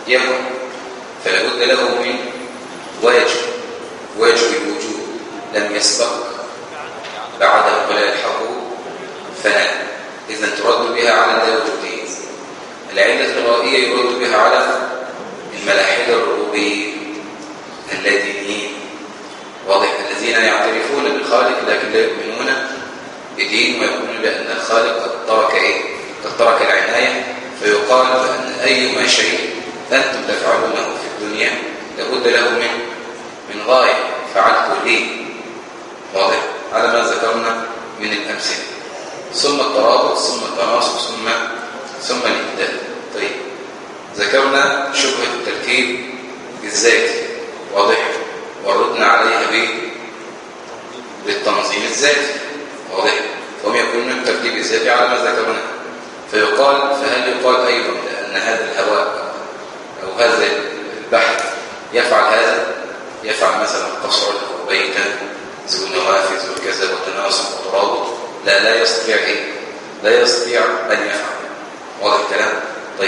يكن فلا بد له من واجب واجب الوجود لم يسبق بعده ولا يلحقه فناء إذا ترد بها على اللاوجودية العلة الغائية يرد بها على الملاحدة الربوبية الذين واضح الذين يعترفون بالخالق لكن لا يؤمنون بدين ويقولون بأن الخالق قد ترك إيه؟ قد ترك العناية فيقال بأن أيما شيء أنتم تفعلونه في الدنيا لابد له من من غاية فعلته ليه واضح على ما ذكرنا من الأمثلة ثم الترابط ثم التناصب ثم ثم الإبدال طيب ذكرنا شبهة الترتيب الذاتي واضح وردنا عليها بايه بالتنظيم الذاتي واضح وهم يكونون الترتيب الذاتي على ما ذكرنا فيقال فهل يقال أيضا أن هذا الهواء أو هذا البحر يفعل هذا يفعل مثلا قصرا أو بيتا ذو نوافذ وكذا وتناسق وترابط لا لا يستطيع إيه؟ لا يستطيع أن يفعل واضح الكلام طيب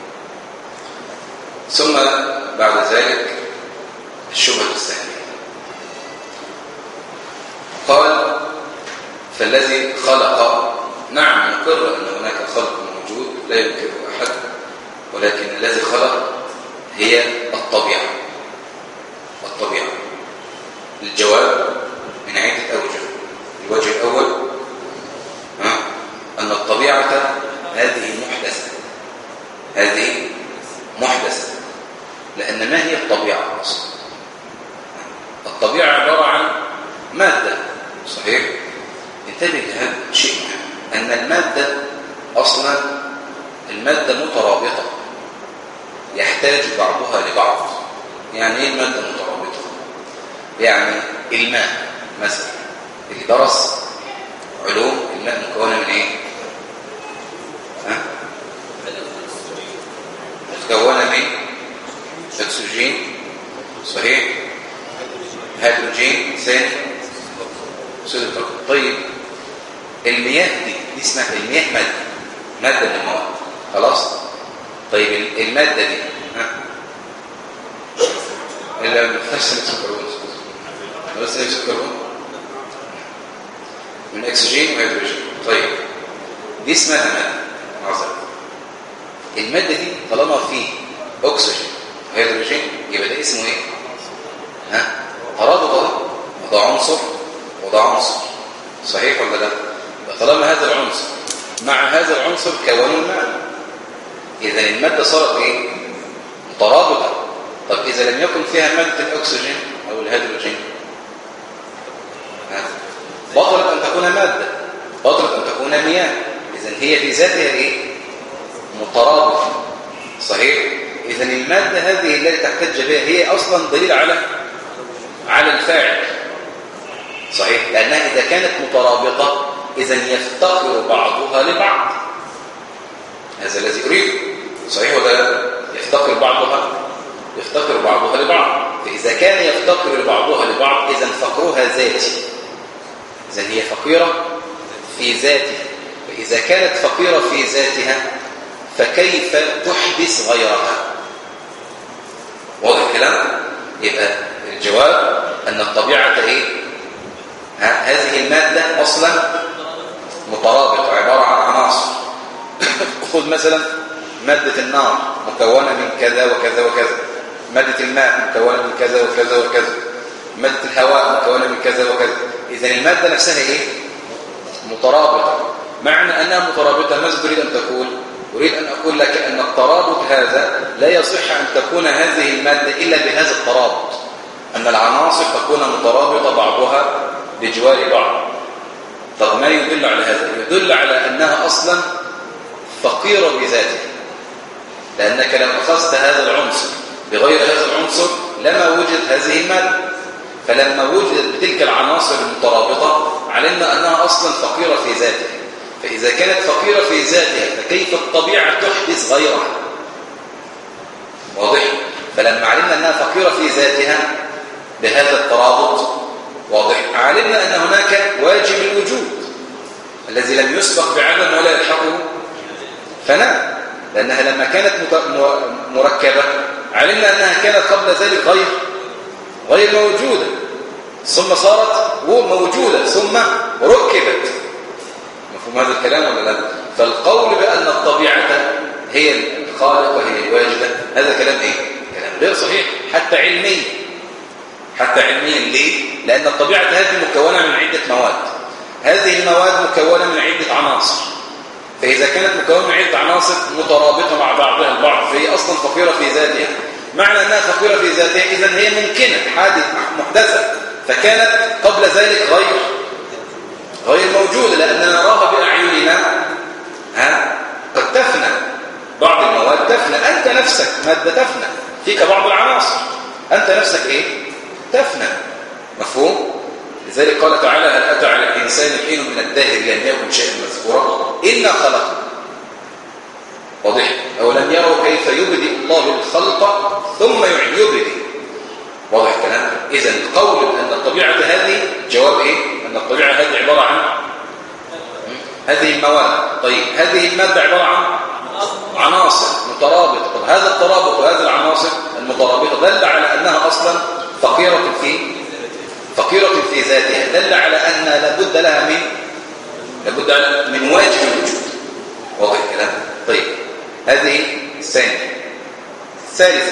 ثم بعد ذلك الشبهة الثانية قال فالذي خلق نعم نقر أن هناك خلق موجود لا ينكره أحد ولكن الذي خلق هي الطبيعة الطبيعة الجواب من عدة أوجه الوجه الأول ها؟ أن الطبيعة هذه محدثة هذه محدثة لأن ما هي الطبيعة أصلا الطبيعة عبارة عن مادة صحيح انتبه لهذا شيء أن المادة أصلا المادة مترابطة يحتاج بعضها لبعض يعني ايه المادة مترابطة يعني الماء مثلا اللي درس علوم الماء مكونة من ايه ها متكونة من اكسجين صحيح هيدروجين ثاني اكسيد طيب المياه دي دي اسمها المياه ماده ماده من المواد خلاص طيب الماده دي ها اللي ما بتحتاجش الكربون بس الكربون من اكسجين وهيدروجين طيب دي اسمها ماده عظيم الماده دي طالما فيه اكسجين وهيدروجين يبقى ده اسمه ايه ها ترابط ده وده عنصر وده عنصر صحيح ولا لا طالما هذا العنصر مع هذا العنصر كونوا الماء اذا الماده صارت ايه مترابطه طب اذا لم يكن فيها ماده الاكسجين او الهيدروجين بطلت ان تكون ماده بطلت ان تكون مياه اذا هي في ذاتها ايه مترابطه صحيح اذا الماده هذه التي تحتج بها هي اصلا دليل على على الفاعل صحيح لانها اذا كانت مترابطه اذا يفتقر بعضها لبعض هذا الذي اريده صحيح ولا يفتقر بعضها يفتقر بعضها لبعض فاذا كان يفتقر بعضها لبعض اذا فقرها ذاتي اذا هي فقيره في ذاتها فاذا كانت فقيره في ذاتها فكيف تحدث غيرها واضح الكلام يبقى الجواب ان الطبيعه ايه ها هذه الماده اصلا مترابطه عباره عن عناصر خذ مثلا ماده النار مكونه من كذا وكذا وكذا ماده الماء مكونه من كذا وكذا وكذا ماده الهواء مكونه من كذا وكذا اذا الماده نفسها ايه مترابطه معنى انها مترابطه ماذا تريد ان تقول أريد أن أقول لك أن الترابط هذا لا يصح أن تكون هذه المادة إلا بهذا الترابط أن العناصر تكون مترابطة بعضها بجوار بعض طب ما يدل على هذا؟ يدل على أنها أصلا فقيرة بذاتها لأنك لو أخذت هذا العنصر بغير هذا العنصر لما وجد هذه المادة فلما وجدت بتلك العناصر المترابطة علمنا أنها أصلا فقيرة في ذاتها فإذا كانت فقيرة في ذاتها فكيف الطبيعة تحدث غيرها واضح فلما علمنا أنها فقيرة في ذاتها بهذا الترابط واضح علمنا أن هناك واجب الوجود الذي لم يسبق بعدم ولا يلحقه فناء لأنها لما كانت مركبة علمنا أنها كانت قبل ذلك غير غير موجودة ثم صارت موجودة ثم ركبت مفهوم هذا الكلام ولا لا فالقول بأن الطبيعة هي الخالق وهي الواجبة هذا كلام ايه كلام غير صحيح حتى علميا حتى علميا ليه لأن الطبيعة هذه مكونة من عدة مواد هذه المواد مكونة من عدة عناصر فإذا كانت مكونة من عدة عناصر مترابطة مع بعضها البعض فهي أصلا فقيرة في ذاتها معنى أنها فقيرة في ذاتها إذا هي ممكنة حادث محدثة فكانت قبل ذلك غير غير موجودة لأننا نراها بأعيننا ها قد تفنى بعض المواد تفنى أنت نفسك مادة تفنى فيك بعض العناصر أنت نفسك إيه تفنى مفهوم لذلك قال تعالى هل أتى على الإنسان حين من الدهر لم يكن شيئا مذكورا إنا خلقنا واضح أو لم يروا كيف يبدئ الله الخلق ثم يبدئ واضح الكلام إذا القول أن الطبيعة هذه جواب إيه أن الطبيعة هذه عبارة عن هذه المواد طيب هذه المادة عبارة عن عناصر مترابطة طب هذا الترابط وهذه العناصر المترابطة دل على أنها أصلا فقيرة في فقيرة في ذاتها دل على أن لابد لها من لابد من واجب الوجود واضح الكلام طيب هذه الثانية الثالثة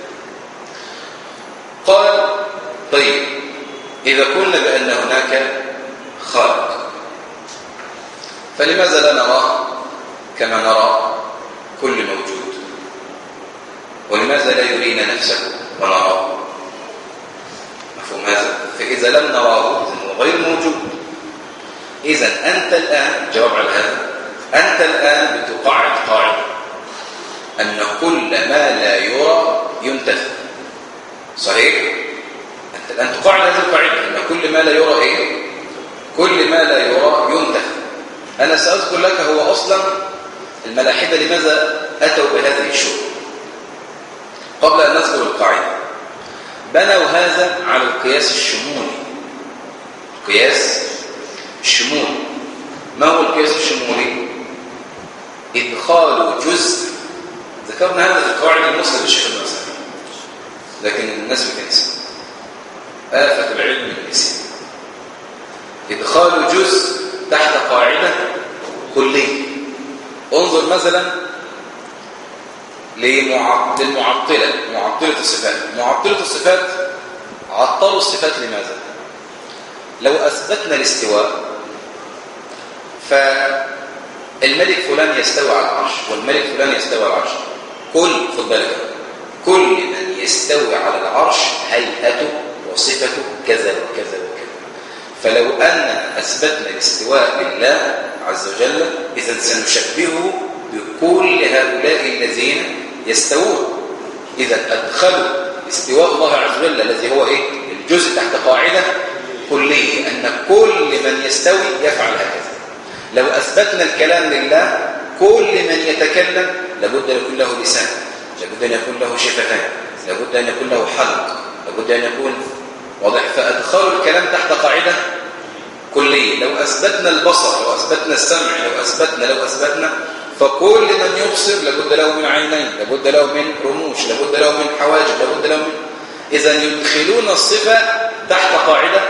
قال طيب إذا قلنا بأن هناك خالق فلماذا لا نراه كما نرى كل موجود ولماذا لا يرينا نفسه ونراه مفهوم هذا فإذا لم نراه هو غير موجود إذا أنت الآن جواب على هذا أنت الآن بتقاعد قاعدة أن كل ما لا يرى ينتفى صحيح؟ أنت الآن تقاعد هذه القاعدة أن كل ما لا يرى إيه؟ كل ما لا يرى ينتفى أنا سأذكر لك هو أصلا الملاحدة لماذا أتوا بهذه الشغل قبل أن نذكر القاعدة بنوا هذا على القياس الشمولي القياس الشمولي ما هو القياس الشمولي إدخال جزء ذكرنا هذا في القواعد المسلم للشيخ المسلم لكن الناس بتنسى آفة العلم النسي إدخال جزء تحت قاعدة كلية انظر مثلا للمعطلة معطلة الصفات معطلة الصفات عطلوا الصفات لماذا لو أثبتنا الاستواء فالملك فلان يستوي على العرش والملك فلان يستوي على العرش كل خد بالك كل من يستوي على العرش هيئته وصفته كذا وكذا وكذا فلو أن أثبتنا الاستواء لله عز وجل إذا سنشبهه بكل هؤلاء الذين يستوون إذا أدخلوا استواء الله عز وجل الذي هو إيه؟ الجزء تحت قاعدة كلية أن كل من يستوي يفعل هكذا لو أثبتنا الكلام لله كل من يتكلم لابد أن يكون له لسان لابد أن يكون له شفتان لابد أن يكون له حلق لابد أن يكون واضح فأدخلوا الكلام تحت قاعدة كلية لو أثبتنا البصر لو أثبتنا السمع لو أثبتنا لو أثبتنا فكل من يبصر لابد له من عينين لابد له من رموش لابد له من حواجب لابد له من إذا يدخلون الصفة تحت قاعدة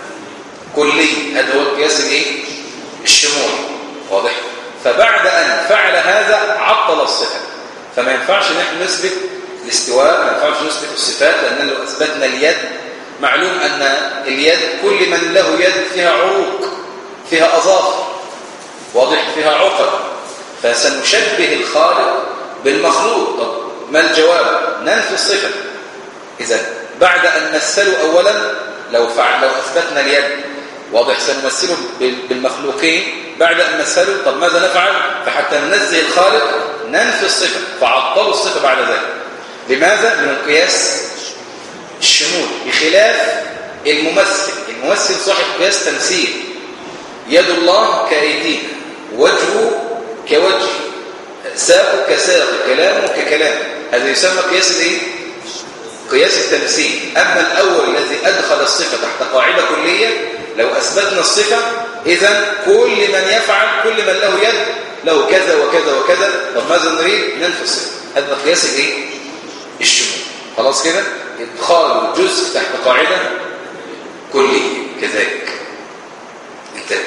كلية هذا هو القياس الايه الشمول واضح فبعد أن فعل هذا عطل الصفة فما ينفعش نحن نثبت الاستواء ما ينفعش نثبت الصفات لأن لو أثبتنا اليد معلوم أن اليد كل من له يد فيها عروق فيها أظافر واضح فيها عقد فسنشبه الخالق بالمخلوق طب ما الجواب ننفي الصفة إذا بعد أن نمثله أولا لو فعل لو أثبتنا اليد واضح سنمثله بالمخلوقين بعد أن نمثله طب ماذا نفعل فحتى ننزه الخالق ننفي الصفة فعطلوا الصفة بعد ذلك لماذا؟ من القياس الشمول بخلاف الممثل الممثل صاحب قياس تمثيل يد الله كأيدينا وجهه كوجه ساق كساق كلامه ككلام هذا يسمى قياس الايه قياس التمثيل اما الاول الذي ادخل الصفه تحت قاعده كليه لو اثبتنا الصفه اذا كل من يفعل كل من له يد له كذا وكذا وكذا طب ماذا نريد ننفي الصفه هذا قياس الايه الشمول خلاص كده ادخال الجزء تحت قاعدة كلية كذلك انتبه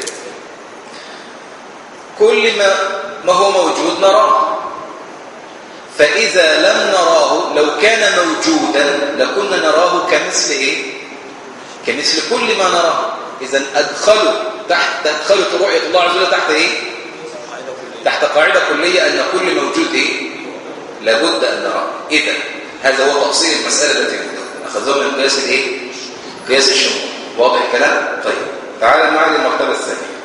كل ما ما هو موجود نراه فإذا لم نراه لو كان موجودا لكنا نراه كمثل إيه؟ كمثل كل ما نراه إذا أدخلوا تحت أدخلت رؤية الله عز وجل تحت إيه؟ تحت قاعدة كلية أن كل موجود إيه؟ لابد أن نراه إذا هذا هو تفصيل المسألة التي أخذوها من قياس الإيه؟ قياس الشمول واضح الكلام؟ طيب تعال معي للمرتبة الثانية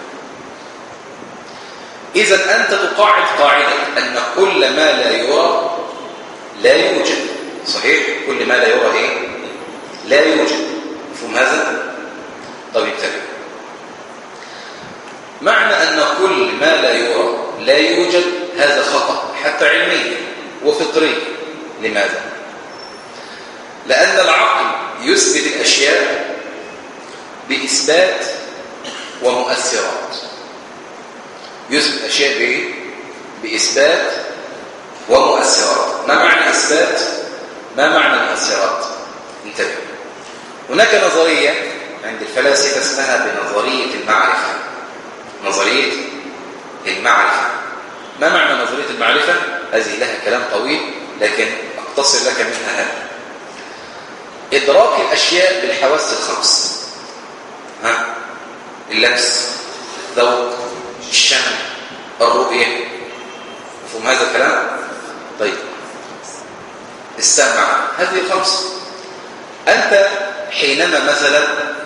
إذا أنت تقاعد قاعدة أن كل ما لا يرى لا يوجد صحيح؟ كل ما لا يرى إيه؟ لا يوجد مفهوم هذا؟ طيب انتبه معنى أن كل ما لا يرى لا يوجد هذا خطأ حتى علميا وفطريا لماذا؟ لأن العقل يثبت الأشياء بإثبات ومؤثرات يثبت أشياء بإيه؟ بإثبات ومؤثرات ما معنى إثبات؟ ما معنى المؤثرات؟ انتبه هناك نظرية عند الفلاسفة اسمها بنظرية المعرفة نظرية المعرفة ما معنى نظرية المعرفة؟ هذه لها كلام طويل لكن أقتصر لك منها هذا إدراك الأشياء بالحواس الخمس ها؟ اللمس الذوق الشم الرؤية مفهوم هذا الكلام؟ طيب السمع هذه خمس أنت حينما مثلا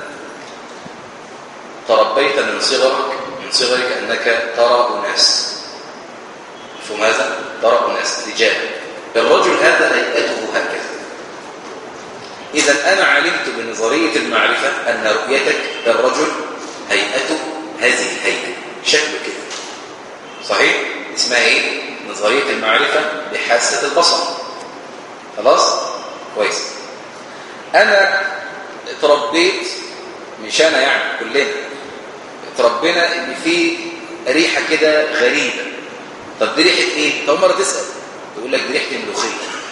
تربيت من صغرك من صغرك أنك ترى أناس مفهوم هذا؟ ترى أناس رجال الرجل هذا هيئته هكذا إذا أنا علمت بنظرية المعرفة أن رؤيتك الرجل هيئته هذه الهيئة شكله كده صحيح؟ اسمها إيه؟ نظرية المعرفة بحاسة البصر خلاص؟ كويس أنا اتربيت مش أنا يعني كلنا اتربينا إن في ريحة كده غريبة طب دي ريحة إيه؟ طب مرة تسأل يقول لك دي ريحة الملوخية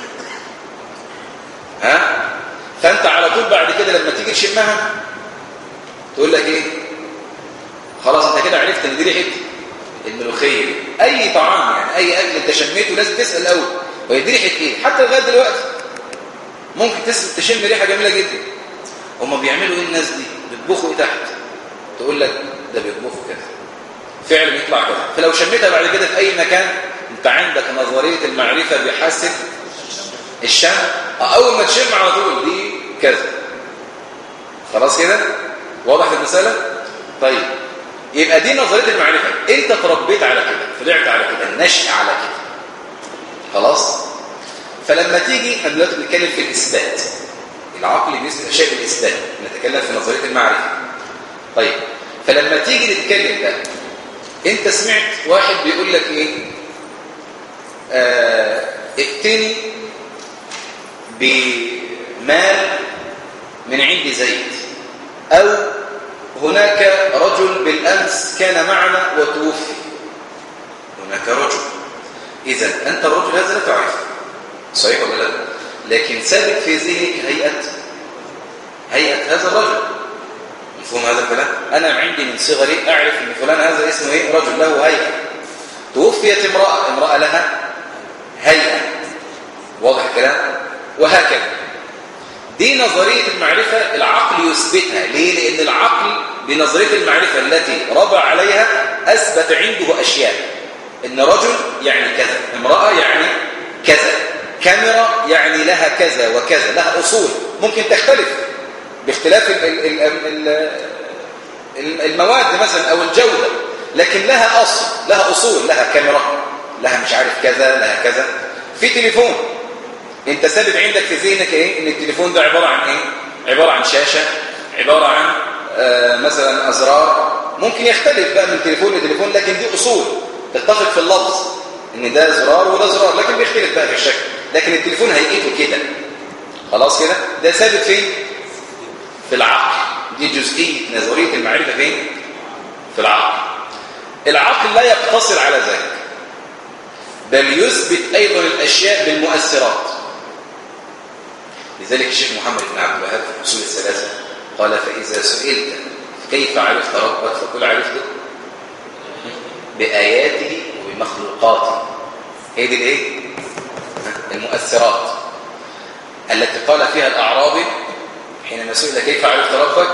ها؟ فأنت على طول بعد كده لما تيجي تشمها تقول لك إيه؟ خلاص أنت كده عرفت إن دي ريحة الملوخية أي طعام يعني أي أكل أنت شميته لازم تسأل الأول وهي دي ريحة إيه؟ حتى لغاية دلوقتي ممكن تشم ريحة جميلة جدا هما بيعملوا ايه الناس دي بيطبخوا ايه تحت تقول لك ده بيطبخوا كده فعلا يطلع كده فلو شميتها بعد كده في اي مكان انت عندك نظريه المعرفه بحاسه الشم اول ما تشم على طول دي كذا خلاص كده واضح المساله طيب يبقى دي نظريه المعرفه انت تربيت على كده طلعت على كده نشأ على كده خلاص فلما تيجي احنا دلوقتي بنتكلم في الاثبات العقل بيثبت اشياء بالاثبات نتكلم في نظريه المعرفه طيب فلما تيجي نتكلم ده انت سمعت واحد بيقول لك ايه آه ائتني بمال من عند زيد او هناك رجل بالامس كان معنا وتوفي هناك رجل اذا انت الرجل هذا لا تعرفه صحيح ولا لا لكن ثابت في ذهنك هيئة هيئة هذا الرجل مفهوم هذا الكلام أنا عندي من صغري أعرف أن فلان هذا اسمه إيه رجل له هيئة توفيت امرأة امرأة لها هيئة واضح الكلام وهكذا دي نظرية المعرفة العقل يثبتها ليه؟ لأن العقل بنظرية المعرفة التي ربع عليها أثبت عنده أشياء إن رجل يعني كذا امرأة يعني كذا كاميرا يعني لها كذا وكذا لها أصول ممكن تختلف باختلاف المواد مثلا أو الجودة لكن لها أصل لها أصول لها كاميرا لها مش عارف كذا لها كذا في تليفون انت ثابت عندك في ذهنك ايه ان التليفون ده عبارة عن ايه عبارة عن شاشة عبارة عن آه مثلا أزرار ممكن يختلف بقى من تليفون لتليفون لكن دي أصول تتفق في اللفظ ان ده زرار وده زرار لكن بيختلف بقى في الشكل لكن التليفون هيئته كده خلاص كده ده ثابت فين في العقل دي جزئيه نظريه المعرفه فين في العقل العقل لا يقتصر على ذلك بل يثبت ايضا الاشياء بالمؤثرات لذلك الشيخ محمد بن عبد الوهاب في الأصول الثلاثة قال فإذا سئلت كيف عرفت ربك فقل عرفته بآياته وبمخلوقاته هي دي الايه المؤثرات التي قال فيها الأعرابي حينما سئل كيف عرفت ربك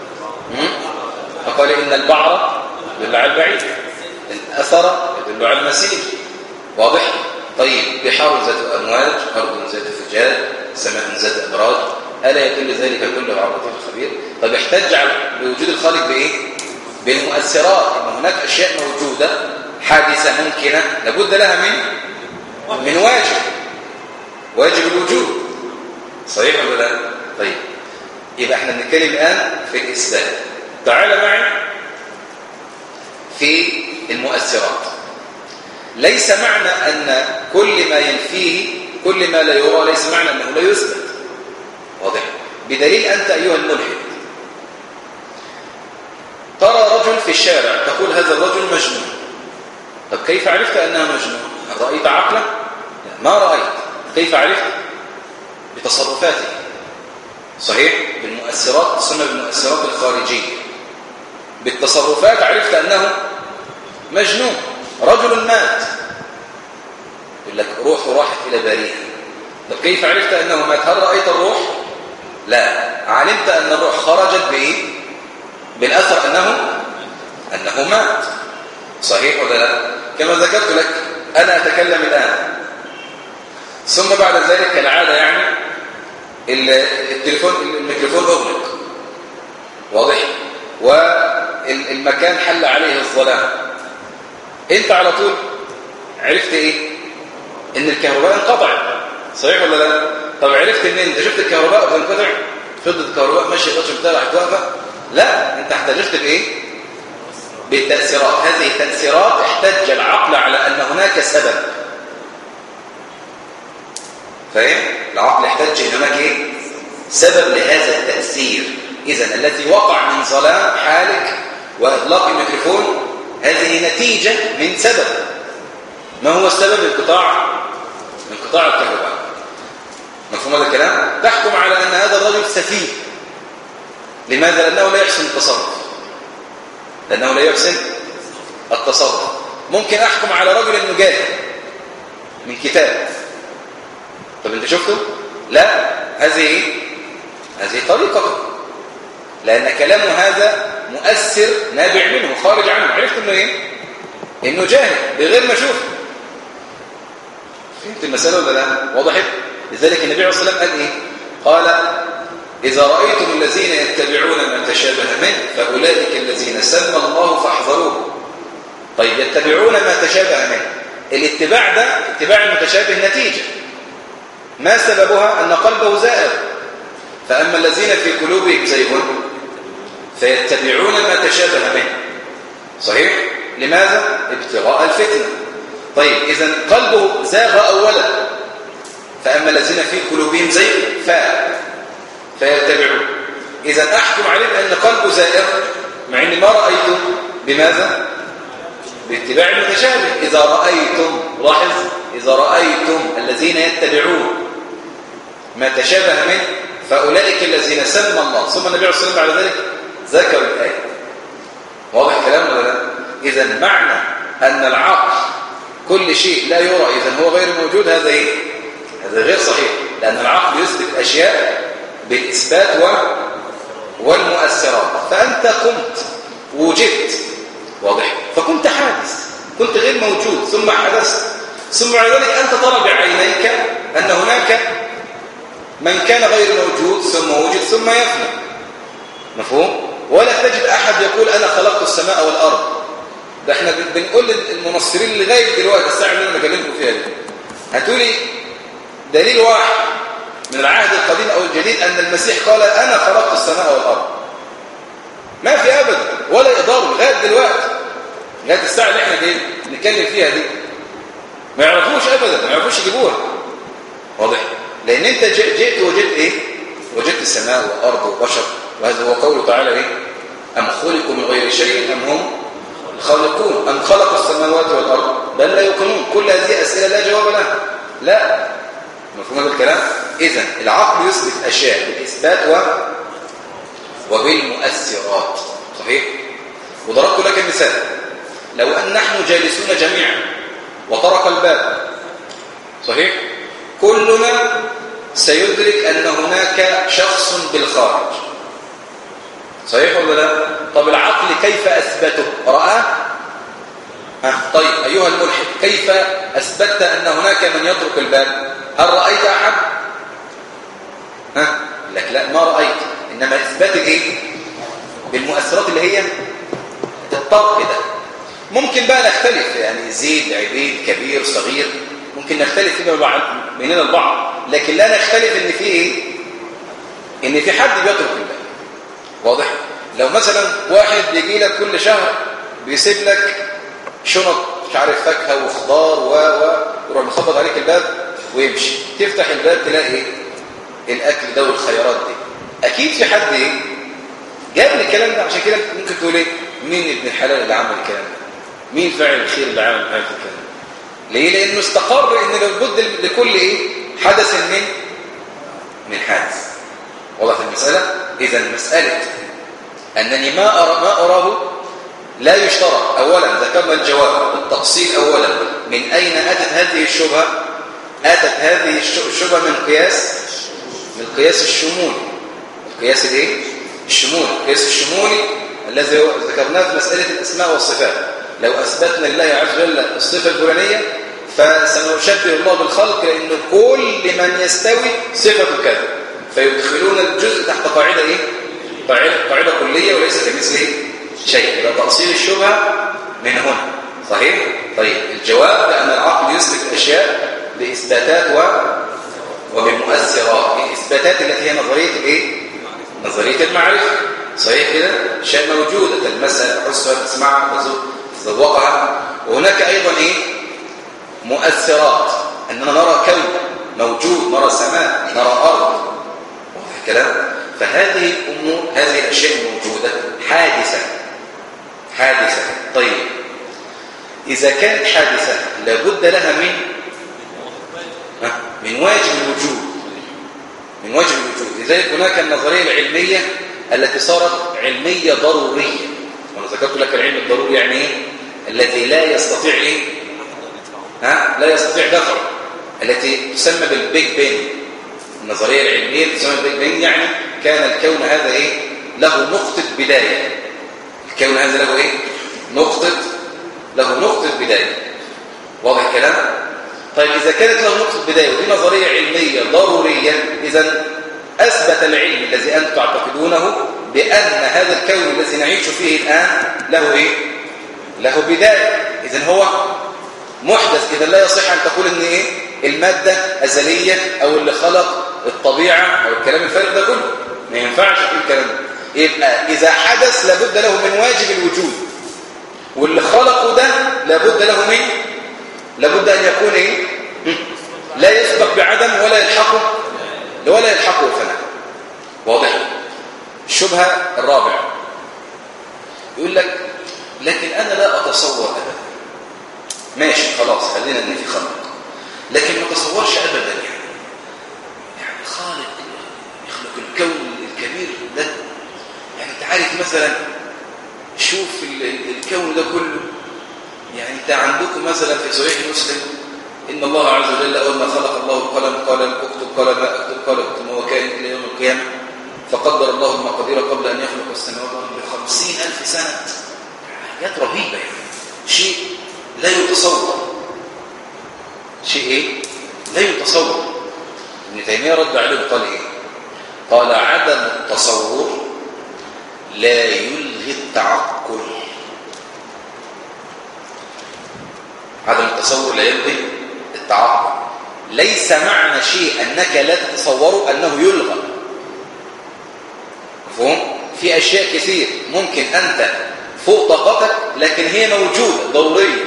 فقال إن البعر يدل على البعيد الأثر يدل على المسير واضح طيب بحار ذات أمواج أرض ذات فجاج سماء ذات أبراج ألا يدل ذلك كله على اللطيف الخبير طب احتج بوجود الخالق بإيه بالمؤثرات إن هناك أشياء موجودة حادثة ممكنة لابد لها من من واجب واجب الوجود صحيح ولا لا طيب يبقى احنا بنتكلم الآن في الإثبات تعال معي في المؤثرات ليس معنى أن كل ما ينفيه كل ما لا يرى ليس معنى أنه لا يثبت واضح بدليل أنت أيها الملحد ترى رجل في الشارع تقول هذا الرجل مجنون طب كيف عرفت أنه مجنون هل رأيت عقله ما رأيت كيف عرفت بتصرفاته صحيح بالمؤثرات تسمى بالمؤثرات الخارجية بالتصرفات عرفت أنه مجنون رجل مات يقول لك روحه راحت إلى بريئة طب كيف عرفت أنه مات هل رأيت الروح لا علمت أن الروح خرجت بإيه بالأثر أنه أنه مات صحيح ولا لا كما ذكرت لك أنا أتكلم الآن ثم بعد ذلك كالعادة يعني التليفون الميكروفون أغلق واضح والمكان حل عليه الظلام انت على طول عرفت ايه ان الكهرباء انقطعت صحيح ولا لا طب عرفت ان انت شفت الكهرباء بتنقطع فضلت الكهرباء ماشيه الرجل بتاعها راحت واقفه لا انت احتجت بايه بالتاثيرات هذه التاثيرات احتج العقل على ان هناك سبب فاهم العقل احتج ان هناك ايه سبب لهذا التاثير اذا الذي وقع من ظلام حالك واغلاق الميكروفون هذه نتيجه من سبب ما هو السبب انقطاع انقطاع الكهرباء مفهوم هذا الكلام تحكم على ان هذا الرجل سفيه لماذا لانه لا يحسن التصرف لانه لا يحسن التصرف ممكن احكم على رجل مجاهد من كتاب طب انت شفته لا هذه هذه طريقه لان كلامه هذا مؤثر نابع منه خارج عنه عرفت انه ايه انه جاهل بغير ما اشوفه فهمت المساله ولا لا وضحت لذلك النبي عليه الصلاه والسلام قال ايه قال اذا رايتم الذين يتبعون ما تشابه منه فاولئك الذين سمى الله فاحذروه طيب يتبعون ما تشابه منه الاتباع ده اتباع المتشابه نتيجه ما سببها ان قلبه زائر فاما الذين في قلوبهم زيغ فيتبعون ما تشابه منه صحيح لماذا ابتغاء الفتنه طيب اذا قلبه زاغ اولا فاما الذين في قلوبهم زيغ ف فيتبعون اذا احكم عليه ان قلبه زائر مع اني ما رايته بماذا باتباع المتشابه اذا رايتم لاحظ اذا رايتم الذين يتبعون ما تشابه منه فاولئك الذين سمى الله ثم النبي عليه الصلاه والسلام بعد ذلك ذكر الايه واضح الكلام ولا لا اذا معنى ان العقل كل شيء لا يرى اذا هو غير موجود هذا ايه هذا غير صحيح لان العقل يثبت الاشياء بالاثبات و والمؤثرات فانت قمت وجدت واضح فكنت حادث كنت غير موجود ثم حدثت ثم بعد ذلك انت ترى بعينيك ان هناك من كان غير موجود ثم وجد ثم يفنى مفهوم ولا تجد احد يقول انا خلقت السماء والارض ده احنا بنقول للمنصرين لغايه دلوقتي الساعه اللي انا بكلمكم فيها دي هاتولي دليل واحد من العهد القديم او الجديد ان المسيح قال انا خلقت السماء والارض ما في ابدا ولا يقدروا لغايه دلوقتي لغايه الساعه اللي احنا جايين نتكلم فيها دي ما يعرفوش ابدا ما يعرفوش يجيبوها واضح لان انت جئت وجدت ايه وجدت السماء والارض وبشر وهذا هو قوله تعالى ايه ام خلقوا من غير شيء ام هم خالقون ام خلقوا السماوات والارض بل لا يوقنون كل هذه اسئله لا جواب لها لا مفهوم هذا الكلام إذا العقل يثبت أشياء بالإثبات و وبالمؤثرات صحيح؟ وضربت لك مثال لو أن نحن جالسون جميعا وطرق الباب صحيح؟ كلنا سيدرك أن هناك شخص بالخارج صحيح ولا لا؟ طب العقل كيف أثبته؟ رآه؟ ها طيب أيها الملحد كيف أثبتت أن هناك من يترك الباب؟ هل رأيت أحد؟ ها؟ لك لا ما رأيت إنما إثبات إيه؟ بالمؤثرات اللي هي الطرق ده ممكن بقى نختلف يعني زيد عبيد كبير صغير ممكن نختلف فيما بعض بيننا البعض لكن لا نختلف ان في ايه ان في حد بيترك الباب واضح لو مثلا واحد بيجي لك كل شهر بيسيب لك شنط مش عارف فاكهه وخضار و و يروح مخبط عليك الباب ويمشي تفتح الباب تلاقي ايه الاكل ده والخيارات دي اكيد في حد ايه جاب لي الكلام ده عشان كده ممكن تقول ايه مين ابن الحلال اللي عمل الكلام ده مين فاعل الخير اللي عمل هذا الكلام ليه لانه استقر ان لابد لكل ايه حدث من من حادث واضح المساله اذا مساله انني ما أرى ما اراه لا يشترط اولا ذكرنا الجواب التفصيل اولا من اين اتت هذه الشبهه اتت هذه الشبهه من قياس من قياس الشمول القياس الايه الشمول القياس الشمولي الذي ذكرناه في مساله الاسماء والصفات لو اثبتنا لله عز وجل الصفه الفلانيه فسنشبه الله بالخلق لأنه كل من يستوي صفة كذا فيدخلون الجزء تحت قاعدة إيه؟ قاعدة, قاعدة كلية وليس كمثله شيء يبقى تأصيل الشبهة من هنا صحيح؟ طيب الجواب بأن العقل يثبت أشياء بإثباتات و... وبمؤثرات الإثباتات التي هي نظرية الإيه؟ نظرية المعرفة صحيح كده؟ شيء موجودة تلمسها تحسها تسمعها تذوقها وهناك أيضا إيه؟ مؤثرات أننا نرى كون موجود نرى سماء نرى أرض واضح الكلام فهذه الأمور هذه الأشياء موجودة حادثة حادثة طيب إذا كانت حادثة لابد لها من من واجب الوجود من واجب الوجود لذلك هناك النظرية العلمية التي صارت علمية ضرورية وأنا ذكرت لك العلم الضروري يعني إيه؟ الذي لا يستطيع إيه؟ ها لا يستطيع دفع التي تسمى بالبيج بين النظريه العلميه تسمى بالبيج بين يعني كان الكون هذا ايه له نقطه بدايه الكون هذا له ايه نقطه له نقطه بدايه واضح الكلام طيب اذا كانت له نقطه بدايه ودي نظريه علميه ضروريه اذا اثبت العلم الذي انتم تعتقدونه بان هذا الكون الذي نعيش فيه الان له ايه له بدايه اذا هو محدث إذا لا يصح أن تقول إن إيه المادة أزلية أو اللي خلق الطبيعة أو الكلام الفارغ ده كله ما ينفعش تقول الكلام ده يبقى إذا حدث لابد له من واجب الوجود واللي خلقه ده لابد له من لابد أن يكون إيه لا يسبق بعدم ولا يلحقه ولا يلحقه فناء واضح الشبهة الرابعة يقول لك لكن أنا لا أتصور أبدا ماشي خلاص خلينا ان في خلق لكن ما تصورش ابدا يعني يعني خالق يخلق الكون الكبير ده يعني انت عارف مثلا شوف الكون ده كله يعني انت عندكم مثلا في صحيح مسلم ان الله عز وجل اول ما خلق الله القلم قال اكتب قال ما اكتب قال اكتب هو كان الى يوم القيامه فقدر الله المقادير قبل ان يخلق السماوات والارض ب ألف سنه حاجات رهيبه يعني شيء لا يتصور شيء ايه لا يتصور ابن تيميه رد عليه قال ايه قال عدم التصور لا يلغي التعقل عدم التصور لا يلغي التعقل ليس معنى شيء انك لا تتصوره انه يلغى مفهوم في اشياء كثير ممكن انت فوق طاقتك لكن هي موجوده ضروريه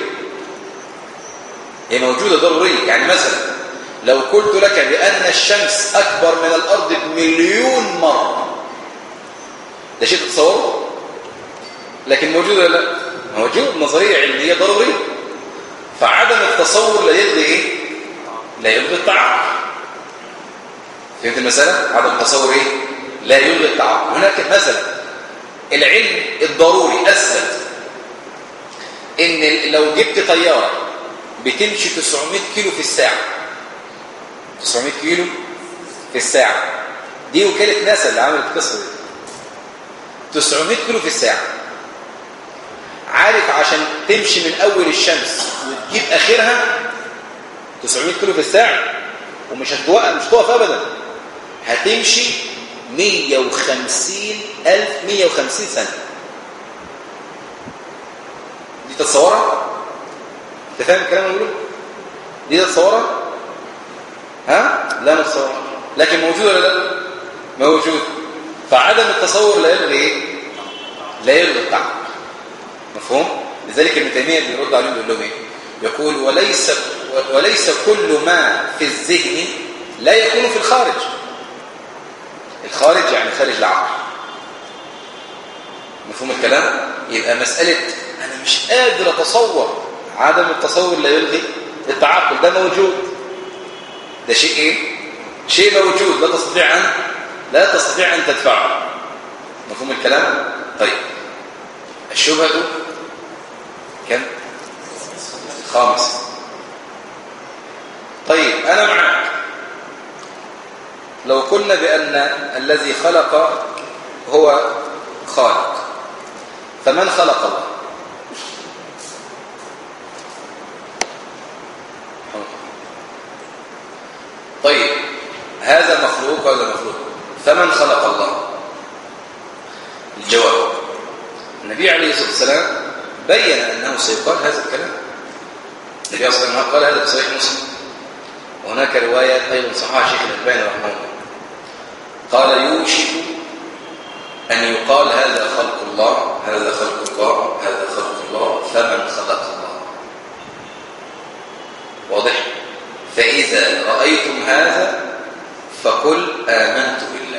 هي موجودة ضرورية يعني مثلا لو قلت لك بأن الشمس أكبر من الأرض بمليون مرة ده شيء تتصوره لكن موجود ولا لا موجود نظرية علمية ضرورية فعدم التصور لا يلغي ايه لا يلغي التعقل فهمت المسألة؟ عدم التصور إيه؟ لا يلغي التعقل هناك مثلا العلم الضروري أثبت إن لو جبت طيارة بتمشي 900 كيلو في الساعة 900 كيلو في الساعة دي وكالة ناسا اللي عملت القصة دي 900 كيلو في الساعة عارف عشان تمشي من أول الشمس وتجيب آخرها 900 كيلو في الساعة ومش هتوقف مش هتوقف أبدا هتمشي 150 ألف 150 سنة دي تتصورها؟ انت فاهم الكلام اللي بقوله؟ دي تتصورها؟ ها؟ لا نتصورها لكن موجود ولا لا؟ موجود فعدم التصور لا يلغي ايه؟ لا يلغي التعب مفهوم؟ لذلك ابن تيميه بيرد عليهم بيقول لهم ايه؟ يقول وليس وليس كل ما في الذهن لا يكون في الخارج الخارج يعني خارج العقل مفهوم الكلام يبقى مسألة أنا مش قادر أتصور عدم التصور لا يلغي التعقل ده موجود ده شيء إيه؟ شيء موجود لا تستطيع أن لا تستطيع أن تدفعه مفهوم الكلام؟ طيب الشبهة كم؟ خامس طيب أنا معك لو قلنا بأن الذي خلق هو خالق فمن خلق الله طيب هذا مخلوق ولا مخلوق فمن خلق الله الجواب النبي عليه الصلاة والسلام بين أنه سيقال هذا الكلام النبي صلى الله عليه وسلم قال هذا في صحيح مسلم وهناك رواية أيضا صحاح شيخ الألباني رحمه الله قال يوشك أن يقال هذا خلق الله هذا خلق الله هذا خلق الله فمن خلق الله واضح فإذا رأيتم هذا فقل آمنت بالله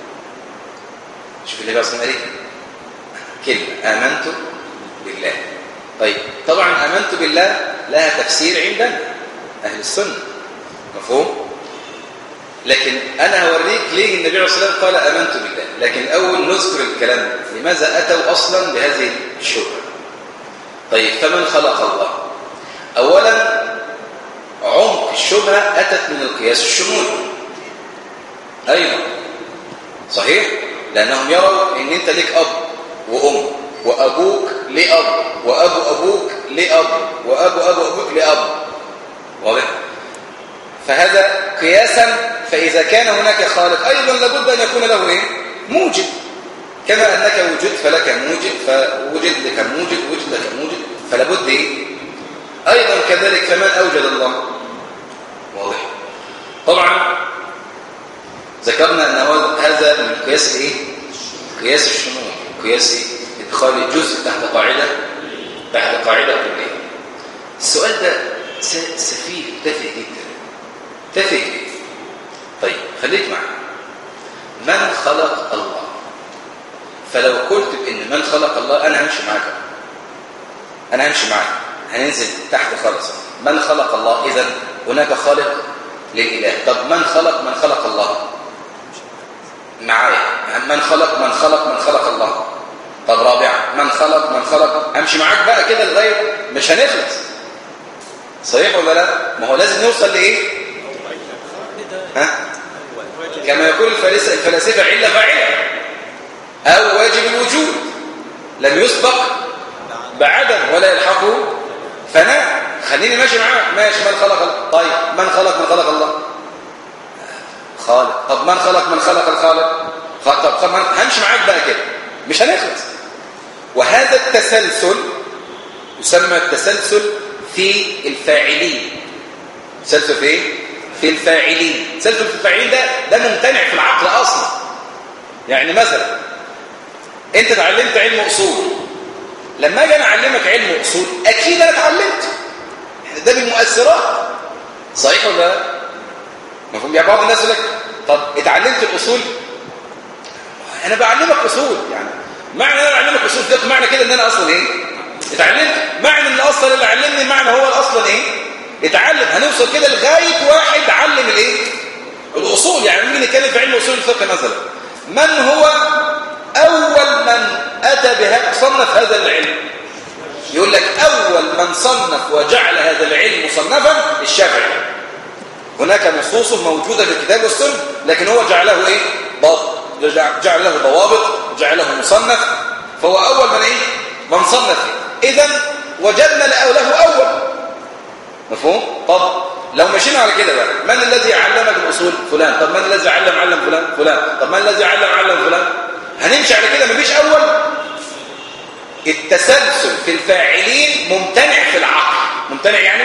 شوف اللي بقى ايه كلمة آمنت بالله طيب طبعا آمنت بالله لها تفسير عندنا أهل السنة مفهوم لكن أنا هوريك ليه النبي عليه الصلاة والسلام قال آمنت بالله لكن أول نذكر الكلام لماذا أتوا أصلا بهذه الشبهة طيب فمن خلق الله أولا عمق الشبهة أتت من القياس الشمولي أيضا صحيح لأنهم يروا أن أنت لك أب وأم وأبوك لأب وأبو أبوك لأب وأبو أبو أبوك لأب واضح فهذا قياسا فإذا كان هناك خالق أيضا لابد أن يكون له إيه؟ موجد كما أنك وجدت فلك موجد فوجد لك موجد وجد لك موجد فلابد إيه؟ أيضا كذلك فمن أوجد الله واضح طبعا ذكرنا أن هذا من قياس إيه؟ قياس الشمول قياس إدخال الجزء تحت قاعدة تحت قاعدة كلية السؤال ده سفيه تافه جدا تافه طيب خليك معي من خلق الله فلو قلت بان من خلق الله انا همشي معاك انا همشي معاك هننزل تحت خالص من خلق الله اذا هناك خالق للاله طب من خلق من خلق الله معايا من خلق من خلق من خلق الله طب رابعا من خلق من خلق امشي معاك بقى كده لغايه مش هنخلص صحيح ولا لا ما هو لازم نوصل لايه ها كما يقول الفلاسفه عله فاعله او واجب الوجود لم يسبق بعدم ولا يلحقه فناء خليني ماشي معاك ماشي من خلق الله طيب من خلق من خلق الله خالق طب من خلق من خلق الخالق طب طب همشي معاك بقى كده مش هنخلص وهذا التسلسل يسمى التسلسل في الفاعلين تسلسل في ايه في الفاعلين تسلسل في الفاعلين ده ده ممتنع في العقل اصلا يعني مثلا انت اتعلمت علم اصول لما اجي انا اعلمك علم اصول اكيد انا اتعلمت ده بالمؤثرات صحيح ولا لا مفهوم يعني بعض الناس يقول لك طب اتعلمت الاصول انا بعلمك اصول يعني معنى انا بعلمك اصول ده معنى كده ان انا اصلا ايه اتعلمت معنى ان اصلا اللي علمني معنى هو اصلا ايه اتعلم هنوصل كده لغايه واحد علم الايه الأصول يعني نيجي نتكلم في علم أصول الفقه مثلا من هو أول من أتى بها صنف هذا العلم يقول لك أول من صنف وجعل هذا العلم مصنفا الشافعي هناك نصوص موجودة في الكتاب والسنة لكن هو جعله إيه؟ جعل له ضوابط جعله مصنف فهو أول من إيه؟ من صنف إذا وجدنا له أول مفهوم؟ طب لو مشينا على كده بقى من الذي علمك الأصول؟ فلان طب من الذي علم علم فلان؟ فلان طب من الذي علم علم فلان؟ هنمشي على كده مفيش أول التسلسل في الفاعلين ممتنع في العقل ممتنع يعني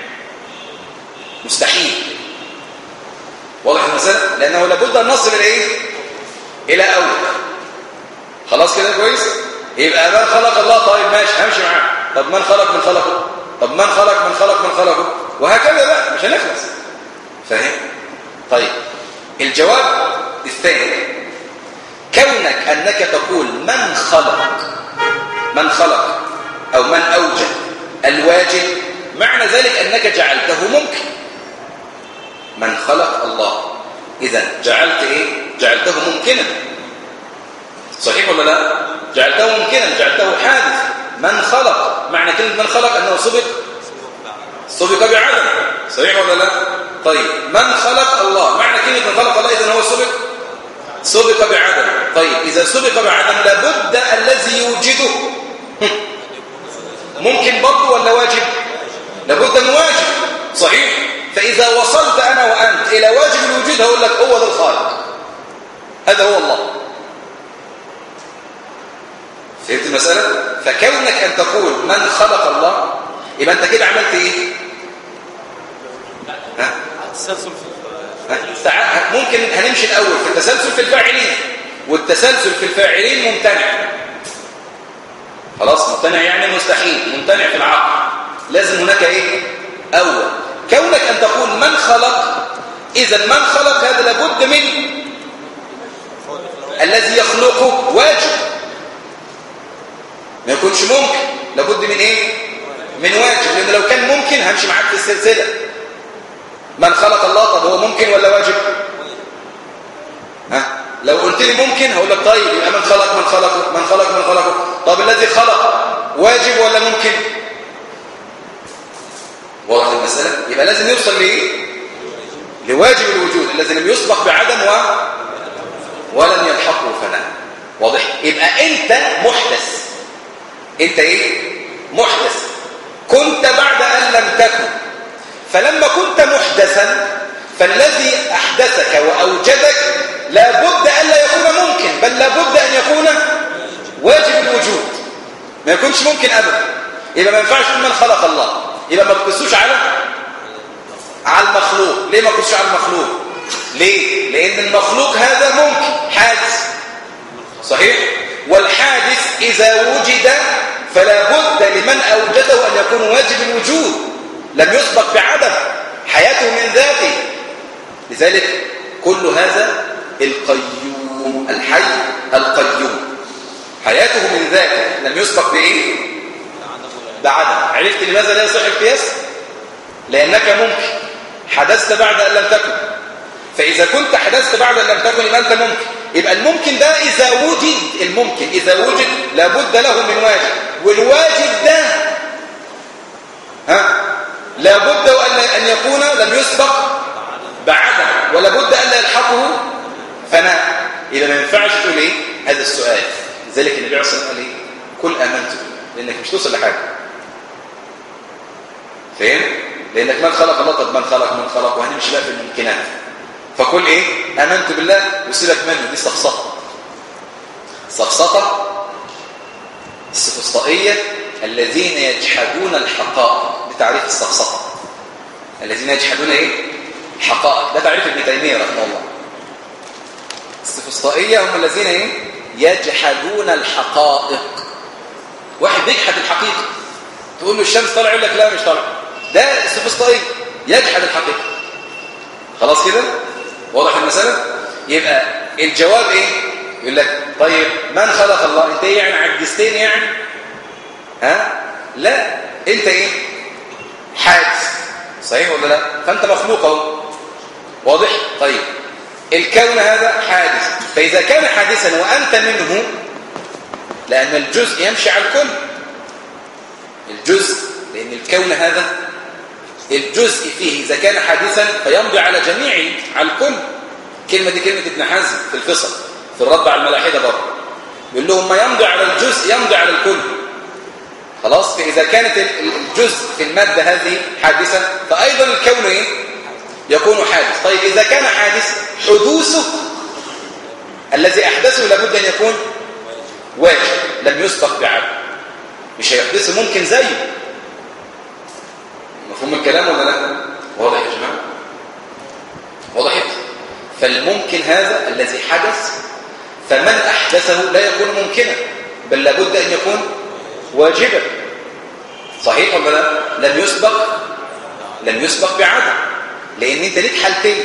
مستحيل واضح المسألة لأنه لابد أن نصل إلى إيه إلى أول خلاص كده كويس يبقى من خلق الله طيب ماشي همشي معاه طب من خلق من خلقه طب من خلق من خلق من خلقه وهكذا بقى مش هنخلص فاهم طيب الجواب الثاني كونك أنك تقول من خلق من خلق أو من أوجد الواجب معنى ذلك أنك جعلته ممكن من خلق الله إذا جعلت إيه؟ جعلته ممكنا صحيح ولا لا؟ جعلته ممكنا جعلته حادث من خلق معنى كلمة من خلق أنه سبق سبق بعدم صحيح ولا لا؟ طيب من خلق الله معنى كلمة من خلق الله إذا هو سبق سبق بعدم طيب إذا سبق بعدم لابد الذي يوجده ممكن برضه ولا واجب لابد من واجب صحيح فإذا وصلت أنا وأنت إلى واجب الوجود هقول لك هو ذا الخالق هذا هو الله فهمت المسألة؟ فكونك أن تقول من خلق الله يبقى أنت كده عملت إيه؟ ها؟ التسلسل في ممكن هنمشي الأول في التسلسل في الفاعلين والتسلسل في الفاعلين ممتنع خلاص ممتنع يعني مستحيل ممتنع في العقل لازم هناك ايه اول كونك ان تقول من خلق اذا من خلق هذا لابد من الذي يخلقه واجب ما يكونش ممكن لابد من ايه من واجب لان لو كان ممكن همشي معاك في السلسله من خلق الله طب هو ممكن ولا واجب ها لو قلت لي ممكن هقول لك طيب يبقى من خلق من خلقه من خلق من خلقه طب الذي خلق واجب ولا ممكن واضح المسألة يبقى لازم يوصل لإيه لواجب الوجود الذي لم يسبق بعدم و... ولم يلحقه فناء واضح يبقى انت محدث انت ايه محدث كنت بعد ان لم تكن فلما كنت محدثا فالذي احدثك واوجدك لابد ان لا يكون ممكن بل لابد ان يكون واجب الوجود ما يكونش ممكن ابدا يبقى ما ينفعش من خلق الله يبقى ما تقصوش على على المخلوق ليه ما تقصوش على المخلوق ليه لان المخلوق هذا ممكن حادث صحيح والحادث اذا وجد فلا بد لمن اوجده ان يكون واجب الوجود لم يسبق بعدم حياته من ذاته لذلك كل هذا القيوم الحي القيوم حياته من ذاته لم يسبق بايه بعدم عرفت لماذا لا يصح القياس لانك ممكن حدثت بعد ان لم تكن فاذا كنت حدثت بعد ان لم تكن يبقى انت ممكن يبقى الممكن ده اذا وجد الممكن اذا وجد لابد له من واجب والواجب ده ها لابد ان يكون لم يسبق بعدم ولابد ان لا يلحقه فناء اذا ما ينفعش تقول ايه هذا السؤال لذلك النبي عليه الصلاه والسلام قال ايه كل امنت لانك مش توصل لحاجه فاهم لانك من خلق الله طب من خلق من خلق وهنمشي بقى في الممكنات فقل ايه امنت بالله وسيبك منه دي سفسطه سفسطه السفسطائيه الذين يجحدون الحقائق بتعريف السفسطه الذين يجحدون ايه الحقائق ده تعريف ابن تيميه رحمه الله السفسطائيه هم الذين ايه يجحدون الحقائق واحد بيجحد الحقيقه تقول له الشمس طالع يقول لك لا مش طالع ده السفسطائي يجحد الحقيقه خلاص كده واضح المساله يبقى الجواب ايه يقول لك طيب من خلق الله انت ايه يعني عجزتين يعني ها لا انت ايه حادث صحيح ولا لا فانت مخلوق اهو واضح طيب الكون هذا حادث فإذا كان حادثا وأنت منه لأن الجزء يمشي على الكل الجزء لأن الكون هذا الجزء فيه إذا كان حادثا فيمضي على جميعه على الكل كلمة دي كلمة ابن حزم في الفصل في الرد على الملاحدة برضه يقول لهم ما يمضي على الجزء يمضي على الكل خلاص فإذا كانت الجزء في المادة هذه حادثة فأيضا الكون إيه؟ يكون حادث طيب إذا كان حادث حدوثه الذي أحدثه لابد أن يكون واجب لم يسبق بعد مش هيحدثه ممكن زيه مفهوم الكلام ولا لا واضح يا جماعة وضحت فالممكن هذا الذي حدث فمن أحدثه لا يكون ممكنا بل لابد أن يكون واجبا صحيح ولا لا لم يسبق لم يسبق بعدم لأن أنت ليك حالتين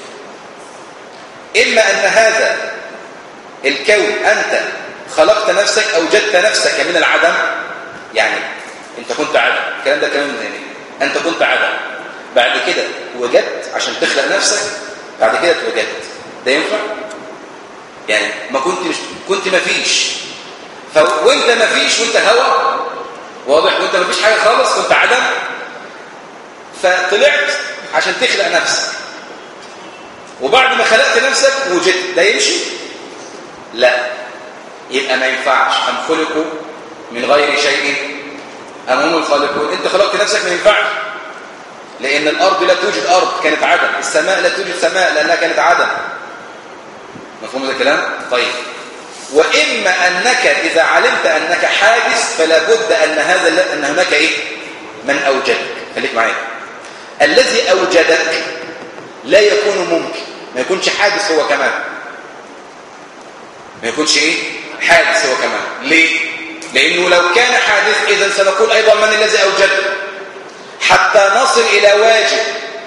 إما أن هذا الكون أنت خلقت نفسك أوجدت نفسك من العدم يعني أنت كنت عدم الكلام ده كلام من أنت كنت عدم بعد كده وجدت عشان تخلق نفسك بعد كده اتوجدت ده ينفع؟ يعني ما كنت مش كنت ما فيش ف... وانت ما فيش وانت هوا واضح وانت ما فيش حاجة خالص كنت عدم فطلعت عشان تخلق نفسك وبعد ما خلقت نفسك وجدت ده يمشي لا يبقى ما ينفعش أم خلقوا من غير شيء أم هم الخالقون انت خلقت نفسك ما ينفعش لأن الأرض لا توجد أرض كانت عدم السماء لا توجد سماء لأنها كانت عدم مفهوم هذا الكلام؟ طيب وإما أنك إذا علمت أنك حادث فلا بد أن هذا أن هناك إيه؟ من أوجدك خليك معايا الذي أوجدك لا يكون ممكن ما يكونش حادث هو كمان ما يكونش إيه؟ حادث هو كمان ليه؟ لأنه لو كان حادث إذا سنقول أيضا من الذي أوجدك حتى نصل إلى واجب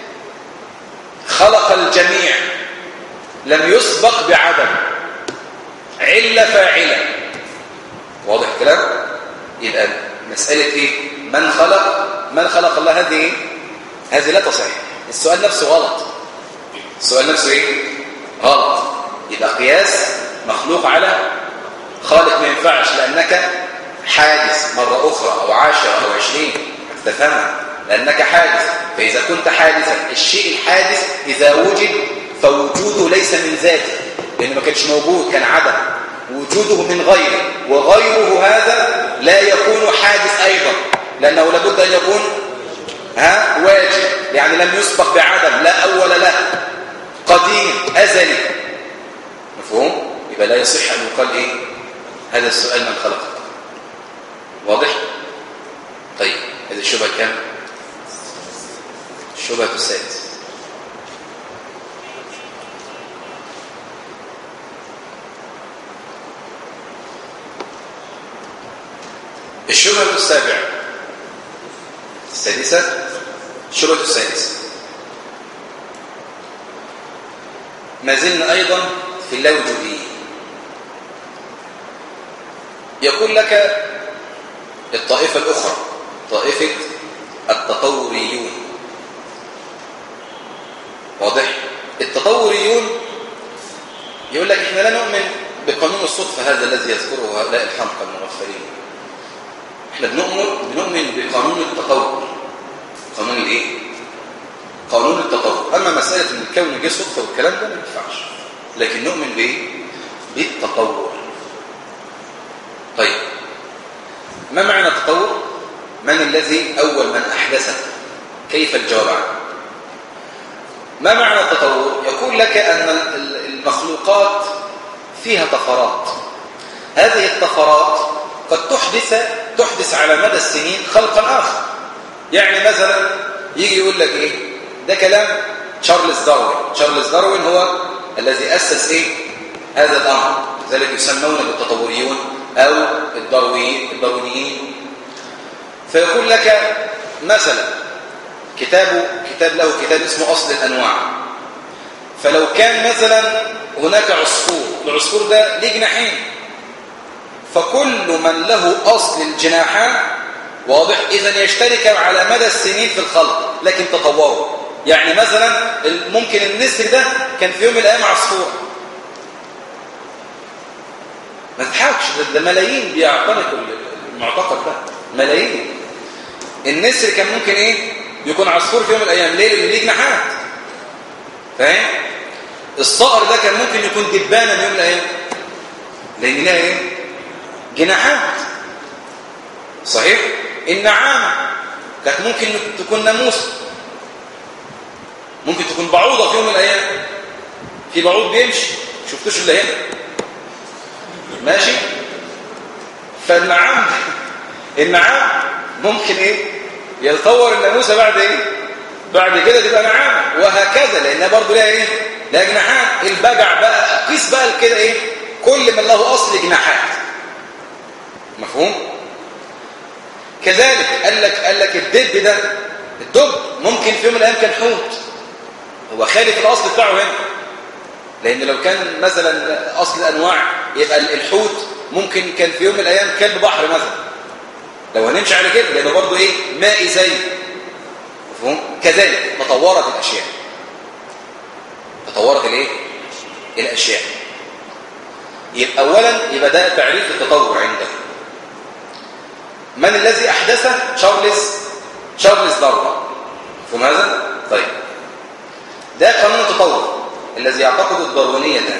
خلق الجميع لم يسبق بعدم علة فاعلة واضح الكلام يبقى مسألة إيه من خلق من خلق الله هذه إيه؟ هذه لا تصح السؤال نفسه غلط السؤال نفسه إيه غلط يبقى قياس مخلوق على خالق ما ينفعش لأنك حادث مرة أخرى أو عشرة أو عشرين تفهمها لأنك حادث فإذا كنت حادثا الشيء الحادث إذا وجد فوجوده ليس من ذاته لأنه ما كانش موجود كان عدم وجوده من غيره وغيره هذا لا يكون حادث أيضا لأنه لابد أن يكون ها واجب يعني لم يسبق بعدم لا أول له قديم أزلي مفهوم؟ يبقى لا يصح أن يقال إيه هذا السؤال من خلقك واضح؟ طيب هذه الشبهة كام؟ الشبهة السادسة الشبهة السابعة السادسة الشبهة السادسة ما زلنا أيضا في اللوجودية يقول لك الطائفة الأخرى طائفة التطوريون واضح التطوريون يقول لك احنا لا نؤمن بقانون الصدفة هذا الذي يذكره هؤلاء الحمقى المغفلين احنا بنؤمن بنؤمن بقانون التطور قانون الايه قانون التطور اما مساله ان الكون جه صدفه والكلام ده ما ينفعش لكن نؤمن بايه بالتطور طيب ما معنى التطور من الذي اول من احدثه كيف الجواب عنه ما معنى التطور يقول لك ان المخلوقات فيها طفرات هذه الطفرات قد تحدث تحدث على مدى السنين خلقا آخر يعني مثلا يجي يقول لك إيه ده كلام تشارلز داروين تشارلز داروين هو الذي أسس إيه هذا الأمر لذلك يسمون بالتطوريون أو الداروينيين فيقول لك مثلا كتابه كتاب له كتاب اسمه أصل الأنواع فلو كان مثلا هناك عصفور العصفور ده ليه جناحين فكل من له أصل الجناحان واضح إذا يشترك على مدى السنين في الخلق لكن تطوروا يعني مثلا ممكن النسر ده كان في يوم من الايام عصفور ما تضحكش ده ملايين بيعتنقوا المعتقد ده ملايين النسر كان ممكن ايه يكون عصفور في يوم من الايام ليه لان ليه جناحات فاهم الصقر ده كان ممكن يكون دبانه في يوم من الايام لان لها ايه جناحات صحيح النعامه كانت ممكن تكون ناموسه ممكن تكون بعوضه في يوم من الايام في بعوض بيمشي شفتوش الا هنا ماشي فالنعام النعام ممكن ايه يتطور الناموسه بعد ايه بعد كده تبقى نعامه وهكذا لانها برضه لها ايه لها جناحات البجع بقى قيس بقى كده ايه كل من له اصل جناحات مفهوم كذلك قال لك قال لك الدب ده الدب ممكن في يوم من الايام كان حوت هو خالف الاصل بتاعه هنا لان لو كان مثلا اصل الانواع يبقى الحوت ممكن كان في يوم من الايام كلب بحر مثلا لو هنمشي على كده يبقى برضه ايه مائي زي مفهوم كذلك تطورت الاشياء تطورت الايه الاشياء يبقى اولا يبقى ده تعريف التطور عندك من الذي احدثه تشارلز تشارلز داروين مفهوم هذا طيب ده قانون التطور الذي يعتقد الداروينيه ده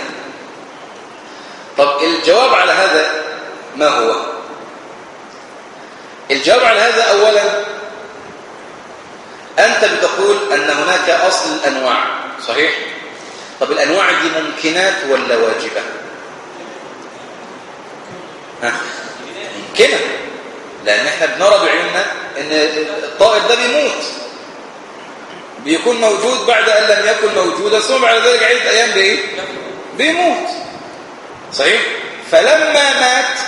طب الجواب على هذا ما هو الجواب على هذا اولا انت بتقول ان هناك اصل الانواع صحيح طب الانواع دي ممكنات ولا واجبه ها ممكنه لان احنا بنرى بعيوننا ان الطائر ده بيموت بيكون موجود بعد ان لم يكن موجودا ثم بعد ذلك عده ايام بايه بيموت صحيح فلما مات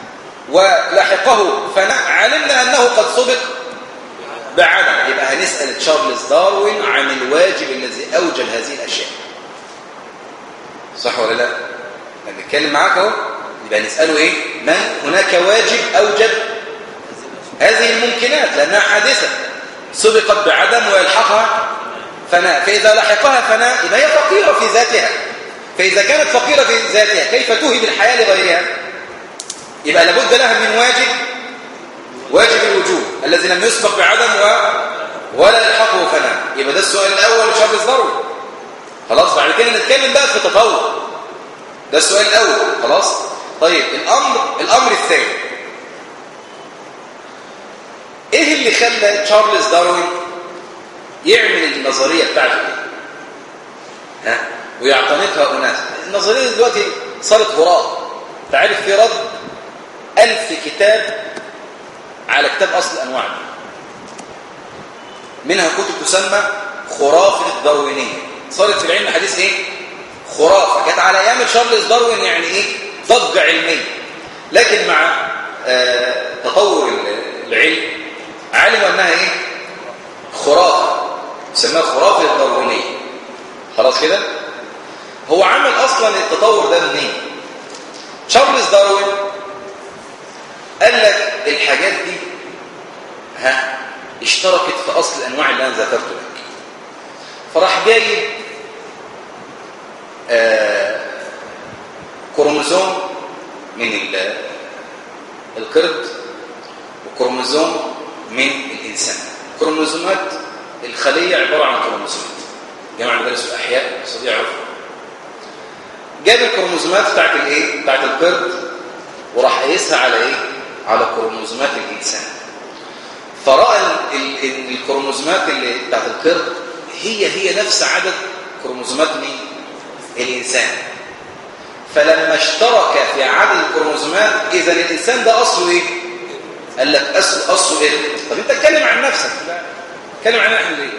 ولحقه فناء علمنا انه قد سبق بعدم يبقى هنسال تشارلز داروين عن الواجب الذي اوجب هذه الاشياء صح ولا لا لما نتكلم معاك اهو يبقى نساله ايه من هناك واجب اوجب هذه الممكنات لانها حادثه سبقت بعدم ويلحقها فناء فاذا لحقها فناء يبقى هي فقيره في ذاتها فاذا كانت فقيره في ذاتها كيف توهب الحياه لغيرها يبقى لابد لها من واجب واجب الوجوب الذي لم يسبق بعدم و... ولا يلحقه فناء يبقى ده السؤال الاول لشارلز داروين خلاص بعد كده نتكلم بقى في التطور ده السؤال الاول خلاص طيب الامر الامر الثاني ايه اللي خلى تشارلز داروين يعمل النظريه بتاعته دي ها ويعتنقها اناس النظريه دلوقتي صارت هراء تعرف في رد ألف كتاب على كتاب أصل الأنواع دي منها كتب تسمى خرافة الداروينية صارت في العلم الحديث ايه خرافة كانت على ايام تشارلز داروين يعني ايه ضجة علمية لكن مع آه تطور العلم علموا انها ايه خرافة سماها خرافة الداروينية خلاص كده هو عمل اصلا التطور ده منين تشارلز داروين قال لك الحاجات دي ها اشتركت في اصل الانواع اللي انا ذكرته لك فراح جايب آه كروموزوم من القرد وكروموزوم من الانسان كروموزومات الخليه عباره عن كروموزومات جماعه اللي درسوا الاحياء الاقتصاديه يعرفوا جاب الكروموزومات بتاعت الايه بتاعت القرد وراح قايسها على ايه على كروموزومات الانسان فراى الكروموزومات اللي بتاعت القرد هي هي نفس عدد كروموزومات مين الانسان فلما اشترك في عدد الكروموزومات اذا الانسان ده اصله ايه قال لك اصله اصله ايه طب انت اتكلم عن نفسك لا اتكلم عن احنا ليه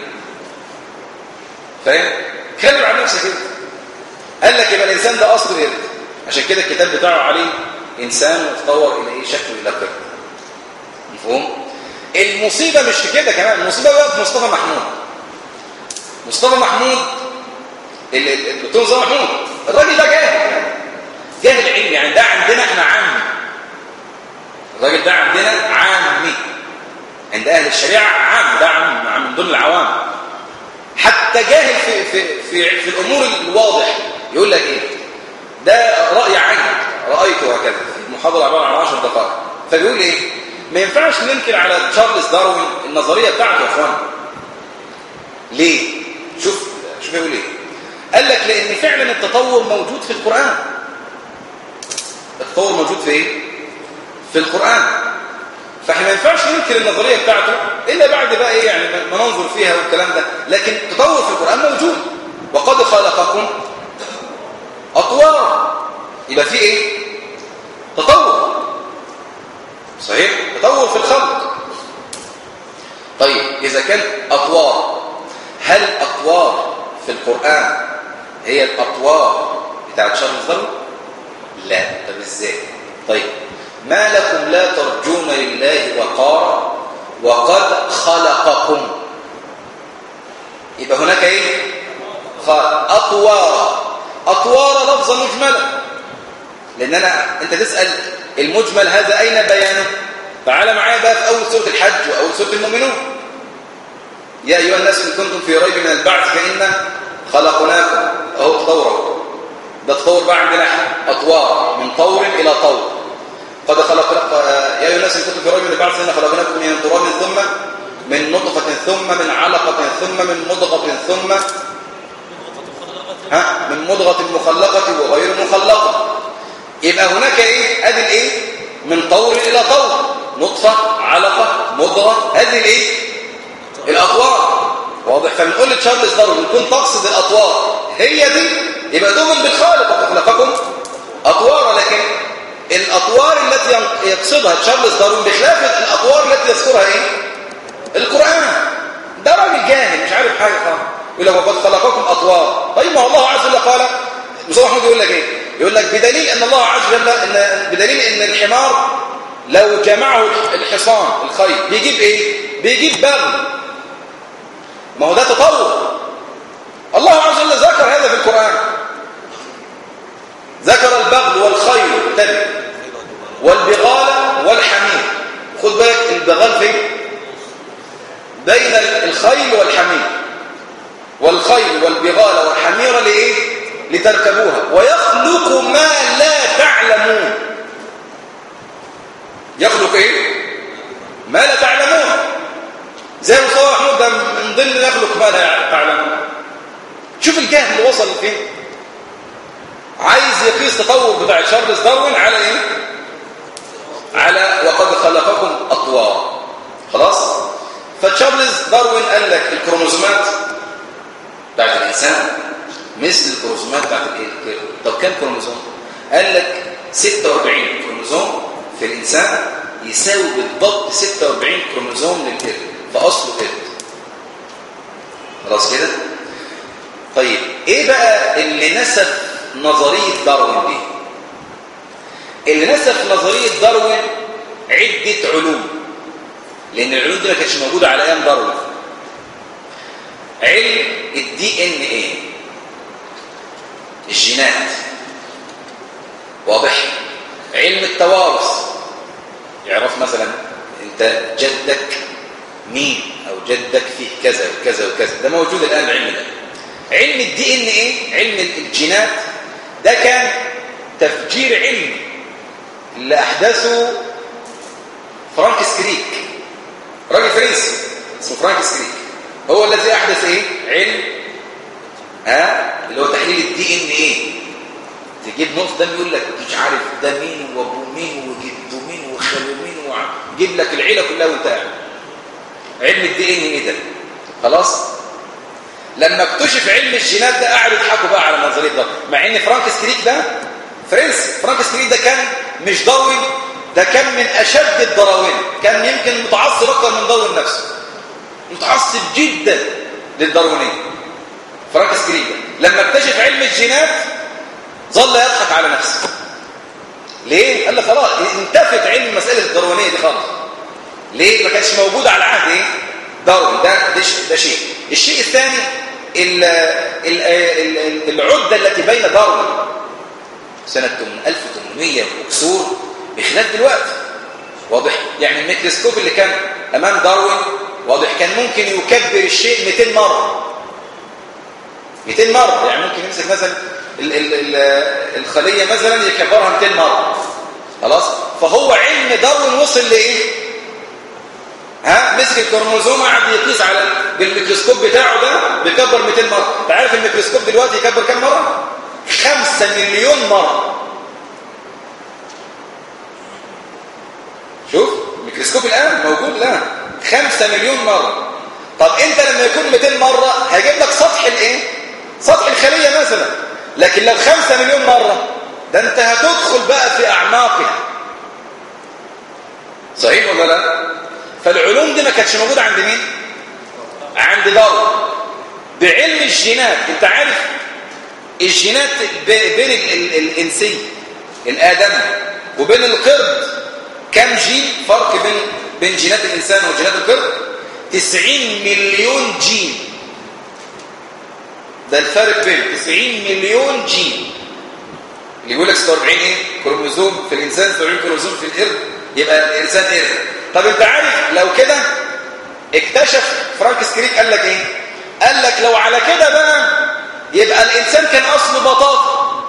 فاهم اتكلم عن نفسك انت قال لك يبقى الانسان ده اصله ايه عشان كده الكتاب بتاعه عليه انسان وتطور الى ايه شكله الى قرد مفهوم المصيبه مش في كده كمان المصيبه بقى في مصطفى محمود مصطفى محمود الدكتور مصطفى محمود الراجل ده جاهل جاهل علمي يعني ده عندنا احنا عامي الراجل ده عندنا عامي عند اهل الشريعه عام ده عام من ضمن العوام حتى حتى جاهل في, في, في, في الأمور الواضح يقول لك إيه ده رأي عين رأيته هكذا المحاضرة عبارة عن 10 دقائق فبيقول إيه ما ينفعش ننكر على تشارلز داروين النظرية بتاعته يا اخوان ليه شوف شوف يقول ايه قال لك لان فعلا التطور موجود في القرآن التطور موجود في ايه في القرآن فاحنا ما ينفعش ننكر النظرية بتاعته إلا بعد بقى إيه يعني ما ننظر فيها والكلام ده لكن التطور في القرآن موجود وقد خلقكم أطوار يبقى في إيه تطور صحيح تطور في الخلق طيب إذا كان أطوار هل أطوار في القرآن هي الأطوار بتاعت شر الظلم لا طب إزاي طيب ما لكم لا ترجون لله وقارا وقد خلقكم يبقى هناك ايه أطوار أطوار لفظة مجملة لأن أنا أنت تسأل المجمل هذا أين بيانه تعال معايا بقى في أول سورة الحج وأول سورة المؤمنون يا أيها الناس إن كنتم في ريب من البعث فإنا خلقناكم أهو تطور ده تطور بقى عندنا أطوار من طور إلى طور قد خلق يا أيها الناس إن كنتم في ريب من البعث فإنا خلقناكم من تراب ثم من نطفة ثم من علقة ثم من مضغة ثم ها من مضغة مخلقة وغير مخلقة يبقى هناك ايه ادي الايه من طور الى طور نطفه علقه مضغه هذه الايه الاطوار واضح فبنقول لتشارلز داروين كنت تقصد الاطوار هي دي يبقى تؤمن بالخالق وخلقكم اطوار لكن الاطوار التي يقصدها تشارلز داروين بخلاف الاطوار التي يذكرها ايه القران ده راجل جاهل مش عارف حاجه خالص يقول لك وقد خلقكم اطوار طيب ما الله عز وجل قال مصطفى محمود يقول لك ايه يقول لك بدليل ان الله عز وجل إن بدليل ان الحمار لو جمعه الحصان الخيل بيجيب ايه بيجيب بغل ما هو ده تطور الله عز وجل ذكر هذا في القرآن ذكر البغل والخيل تبع والبغال والحمير خد بالك البغال فين بين الخيل والحمير والخيل والبغال والحمير لايه لتركبوها ويخلق ما لا تعلمون يخلق ايه ما لا تعلمون زي مصطفى محمود ده من ضمن يخلق ما لا تعلمون شوف الجهل اللي وصل لفين عايز يقيس تطور بتاع تشارلز داروين على ايه على وقد خلقكم اطوار خلاص فتشارلز داروين قال لك الكروموزومات بتاعت الانسان مثل الكروموزومات بتاعت الايه طب كام كروموزوم قال لك 46 كروموزوم في الانسان يساوي بالضبط 46 كروموزوم للقرد فاصله قرد خلاص كده طيب ايه بقى اللي نسف نظريه داروين دي اللي نسف نظريه داروين عده علوم لان العلوم دي ما كانتش موجوده على ايام داروين علم الدي ان ايه الجينات واضح علم التوارث يعرف مثلا انت جدك مين او جدك فيه كذا وكذا وكذا ده موجود الان العلم ده علم الدي ان ايه علم الجينات ده كان تفجير علمي اللي احدثه فرانكس كريك راجل فرنسي اسمه فرانكس كريك هو الذي احدث ايه علم ها اللي هو تحليل الدي ان ايه تجيب نص دم يقول لك مش عارف ده مين وابوه مين وجده مين وخاله مين ويجيب لك العيله كلها وانت قاعد علم الدي ان ايه ده خلاص لما اكتشف علم الجينات ده قعدوا يضحكوا بقى على نظريه ده مع ان فرانكس كريك ده فرنسي فرانكس كريك ده كان مش داروين ده كان من اشد الدراوين كان يمكن متعصب اكتر من داروين نفسه متعصب جدا للداروينيه فرانكس كريك لما اكتشف علم الجينات ظل يضحك على نفسه ليه قال لك خلاص انتفت علم مساله الداروينيه دي خالص ليه ما كانش موجود على عهد ايه داروين ده ده, ده شيء الشيء الثاني ال ال ال العده التي بين داروين سنه 1800 وكسور بخلاف دلوقتي واضح يعني الميكروسكوب اللي كان امام داروين واضح كان ممكن يكبر الشيء 200 مره 200 مرة يعني ممكن يمسك مثلا ال ال ال الخلية مثلا يكبرها 200 مرة خلاص فهو علم داروين وصل لإيه ها مسك الكروموزوم قعد يقيس على بالميكروسكوب بتاعه ده بيكبر 200 مرة انت عارف الميكروسكوب دلوقتي يكبر كام مرة 5 مليون مرة شوف الميكروسكوب الآن موجود الآن 5 مليون مرة طب انت لما يكون 200 مرة هيجيب لك سطح الايه سطح الخلية مثلا لكن لو 5 مليون مرة ده انت هتدخل بقى في اعماقها صحيح ولا لا فالعلوم دي ما كانتش موجودة عند مين عند داروين بعلم الجينات انت عارف الجينات بين ال ال الانسي الادمي وبين القرد كم جين فرق بين بين جينات الانسان وجينات القرد 90 مليون جين ده الفرق بين 90 مليون جين اللي يقول لك 46 ايه كروموزوم في الانسان 46 كروموزوم في القرد يبقى الانسان قرد طب انت عارف لو كده اكتشف فرانك سكريك قال لك ايه قال لك لو على كده بقى يبقى الانسان كان اصله بطاطا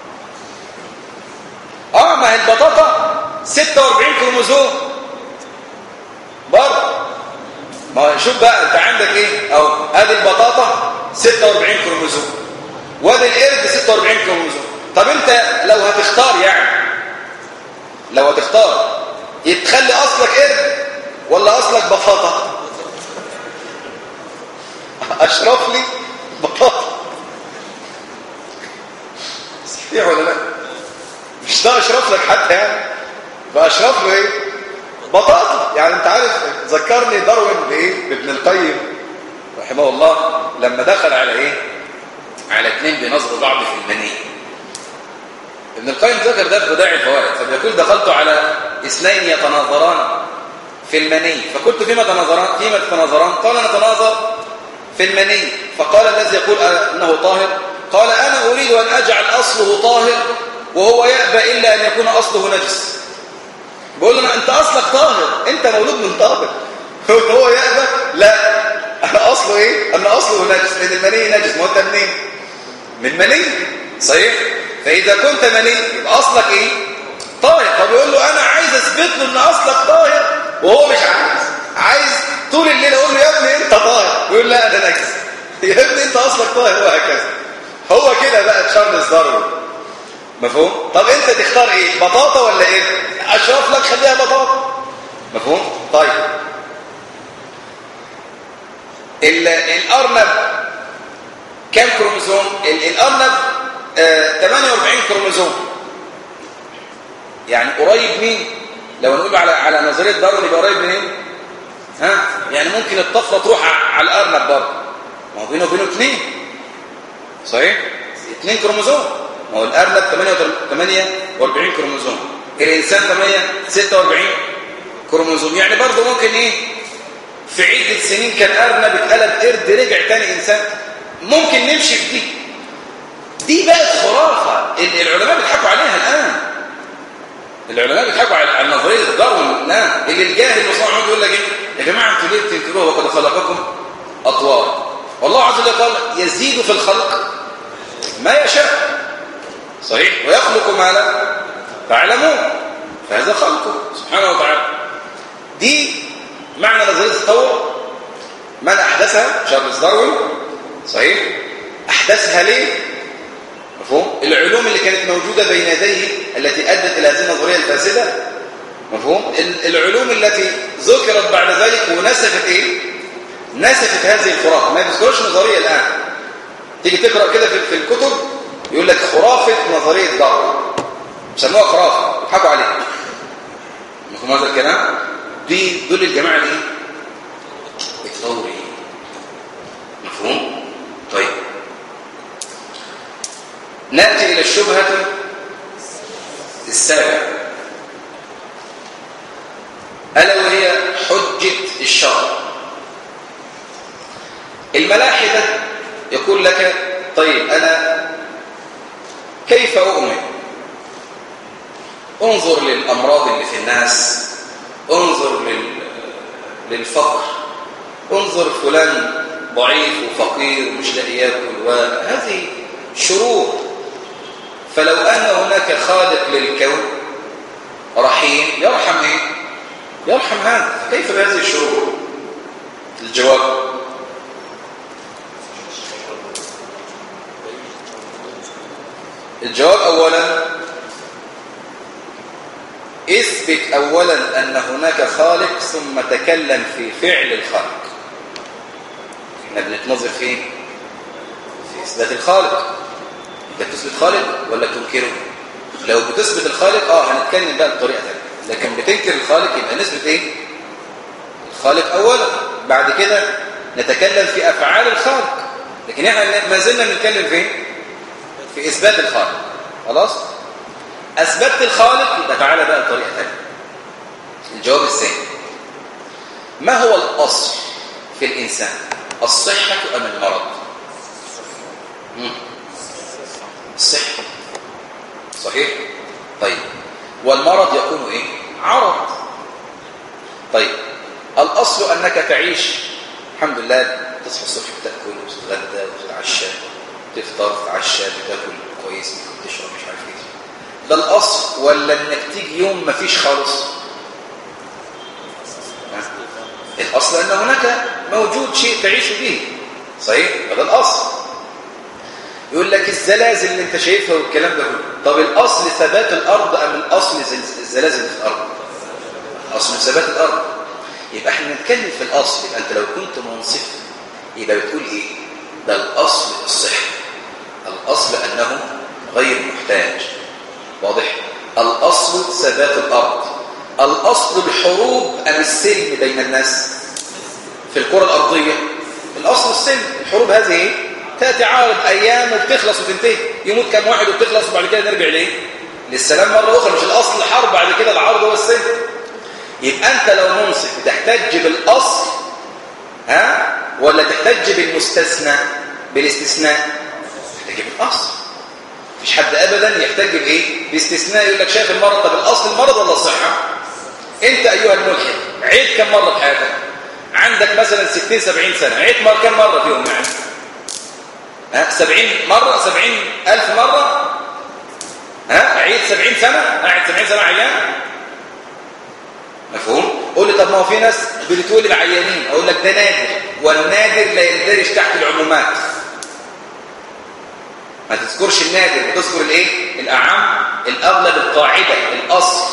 اه ما هي البطاطا 46 كروموزوم برضه ما شوف بقى انت عندك ايه اهو ادي البطاطا 46 كروموزوم وادي القرد 46 كروموزوم طب انت لو هتختار يعني لو هتختار يتخلي اصلك قرد ولا اصلك بطاطا اشرف لي بطاطا صحيح ولا لا مش ده اشرف لك حتى يعني فاشرف له ايه بطاطا يعني انت عارف ذكرني داروين بايه بابن القيم رحمه الله لما دخل على ايه على اثنين بينظروا بعض في المنيه ابن القيم ذكر ده في بداع الفوائد فبيقول دخلت على اثنين يتناظران في المني فقلت فيما تناظران فيما تتناظران قال نتناظر في المني فقال الذي يقول انه طاهر قال انا اريد ان اجعل اصله طاهر وهو يأبى الا ان يكون اصله نجس بقول له انت اصلك طاهر انت مولود من طاهر هو يأبى لا انا اصله ايه انا اصله نجس لان المني نجس ما هو انت منين من مني صحيح فاذا كنت مني يبقى اصلك ايه طاهر فبيقول له انا عايز اثبت له ان اصلك طاهر وهو مش عايز عايز طول الليل اقول له يا ابني انت طاهر يقول لا انا نجس يا ابني انت اصلك طاهر وهكذا هو كده بقى تشارلز داروين مفهوم طب انت تختار ايه بطاطا ولا ايه اشرف لك خليها بطاطا مفهوم طيب الارنب كم كروموزوم الارنب آه 48 كروموزوم يعني قريب مين لو نقول على على نظريه داروين يبقى قريب منين ها يعني ممكن الطفله تروح على الارنب برضه ما هو بينه وبينه اثنين صحيح اثنين كروموزوم ما هو الارنب 48 كروموزوم الانسان 8 46 كروموزوم يعني برضه ممكن ايه في عده سنين كان ارنب اتقلب قرد رجع تاني انسان ممكن نمشي في دي دي بقت خرافه العلماء بيضحكوا عليها الان العلماء بيضحكوا على نظريه داروين الان اللي الجاهل وصاحبه يقول لك ايه يا جماعه انتوا ليه بتنكروها وقد خلقكم اطوار والله عز وجل قال يزيد في الخلق ما يشاء صحيح ويخلق ما لا تعلمون فهذا خلقه سبحانه وتعالى دي معنى نظريه التطور من احدثها تشارلز داروين صحيح احدثها ليه مفهوم العلوم اللي كانت موجوده بين يديه التي ادت الى هذه النظريه الفاسده مفهوم العلوم التي ذكرت بعد ذلك ونسفت ايه نسفت هذه الخرافه ما بيذكرش نظريه الان تيجي تقرا كده في الكتب يقول لك خرافه نظريه داروين سموها خرافه بيضحكوا عليها مفهوم هذا الكلام دي دول الجماعه الايه الثوري مفهوم طيب ناتي الى الشبهه السابعه الا وهي حجه الشرع الملاحده يقول لك طيب انا كيف اؤمن انظر للامراض اللي في الناس انظر لل... للفقر انظر فلان ضعيف وفقير ومش لاقي ياكل وهذه شرور فلو أن هناك خالق للكون رحيم يرحم ايه يرحم هذا كيف بهذه الشرور الجواب الجواب أولا اثبت أولا أن هناك خالق ثم تكلم في فعل الخالق احنا بنتنظر فين في إثبات الخالق انت بتثبت خالق ولا تنكره لو بتثبت الخالق اه هنتكلم بقى بطريقه ثانيه لكن بتنكر الخالق يبقى نثبت ايه الخالق اولا بعد كده نتكلم في افعال الخالق لكن احنا ما زلنا بنتكلم فين في اثبات الخالق خلاص اثبتت الخالق يبقى تعالى بقى بطريقه ثانيه الجواب الثاني ما هو الاصل في الانسان الصحه ام المرض الصحه صحيح طيب والمرض يكون ايه عرض طيب الاصل انك تعيش الحمد لله تصحى الصبح تاكل وتتغدى وتتعشى تفطر تتعشى بتاكل كويس تشرب مش عارف ايه ده الاصل ولا انك تيجي يوم ما فيش خالص الاصل ان هناك موجود شيء تعيش به صحيح هذا الاصل يقول لك الزلازل اللي انت شايفها والكلام ده كله طب الاصل ثبات الارض ام الاصل الزلازل في الارض اصل ثبات الارض يبقى احنا نتكلم في الاصل يبقى انت لو كنت منصف يبقى بتقول ايه ده الاصل الصحه الاصل انه غير محتاج واضح الاصل ثبات الارض الاصل الحروب ام السلم بين الناس في الكره الارضيه الاصل السلم الحروب هذه ايه تأتي عارض أيام وبتخلص وتنتهي يموت كم واحد وبتخلص وبعد كده نرجع ليه للسلام مرة أخرى مش الأصل الحرب بعد كده العرض هو السلم يبقى أنت لو منصف تحتج بالأصل ها ولا تحتج بالمستثنى بالاستثناء تحتج بالأصل مفيش حد أبدا يحتج بإيه باستثناء يقول لك شايف المرض طب الأصل المرض ولا الصحة أنت أيها الملحد عيد كم مرة في حياتك عندك مثلا 60 70 سنة عيد مر كم مرة فيهم يعني ها سبعين مرة سبعين ألف مرة ها عيد سبعين سنة قاعد سبعين سنة عيان مفهوم قول لي طب ما هو في ناس بتتولد عيانين اقول لك ده نادر والنادر لا يندرج تحت العمومات ما تذكرش النادر بتذكر الايه الاعم الاغلب القاعده الاصل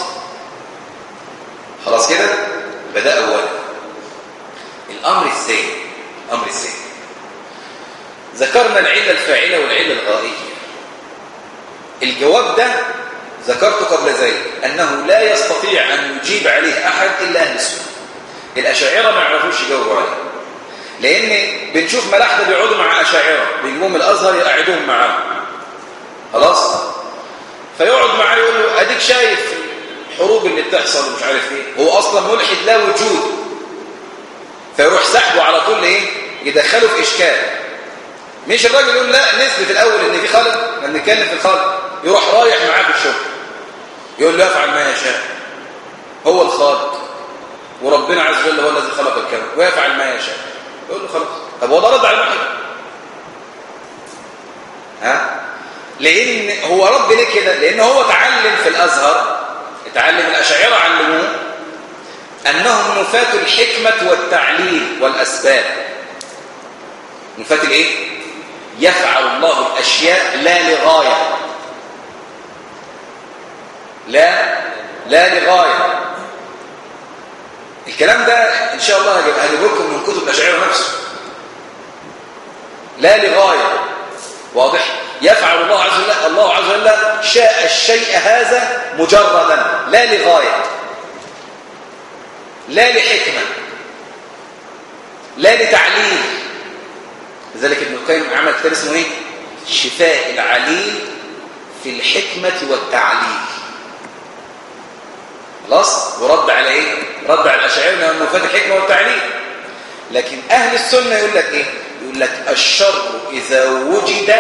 خلاص كده يبقى ده اولا الامر الثاني الامر الثاني ذكرنا العلة الفاعلة والعلة الغائية الجواب ده ذكرت قبل ذلك أنه لا يستطيع أن يجيب عليه أحد إلا أهل السنة الأشاعرة ما يعرفوش يجاوبوا عليه لأن بنشوف ملاحدة بيقعدوا مع أشاعرة بيجيبوهم الأزهر يقعدوهم معاه خلاص فيقعد معاه يقول له أديك شايف الحروب اللي بتحصل ومش عارف ايه هو أصلا ملحد لا وجود فيروح سحبه على طول ايه يدخله في إشكال مش الراجل يقول لا نثبت الاول ان في خالق لما نتكلم في الخالق يروح رايح معاه في الشغل يقول له افعل ما يشاء هو الخالق وربنا عز وجل هو الذي خلق الكون ويفعل ما يشاء يقول له خلاص طب هو ده رد على المحل ها لان هو رد ليه كده لان هو تعلم في الازهر اتعلم الاشاعره علموه انهم نفاة الحكمه والتعليل والاسباب نفاة الايه يفعل الله الأشياء لا لغاية لا لا لغاية الكلام ده إن شاء الله هجيب لكم من كتب الأشعار نفسه لا لغاية واضح يفعل الله عز وجل الله عز وجل شاء الشيء هذا مجردا لا لغاية لا لحكمة لا لتعليل لذلك ابن القيم عمل كتاب اسمه ايه شفاء العليل في الحكمة والتعليل خلاص ورد على ايه رد على الاشاعره انه مفاد الحكمة والتعليل لكن اهل السنة يقول لك ايه يقول لك الشر اذا وجد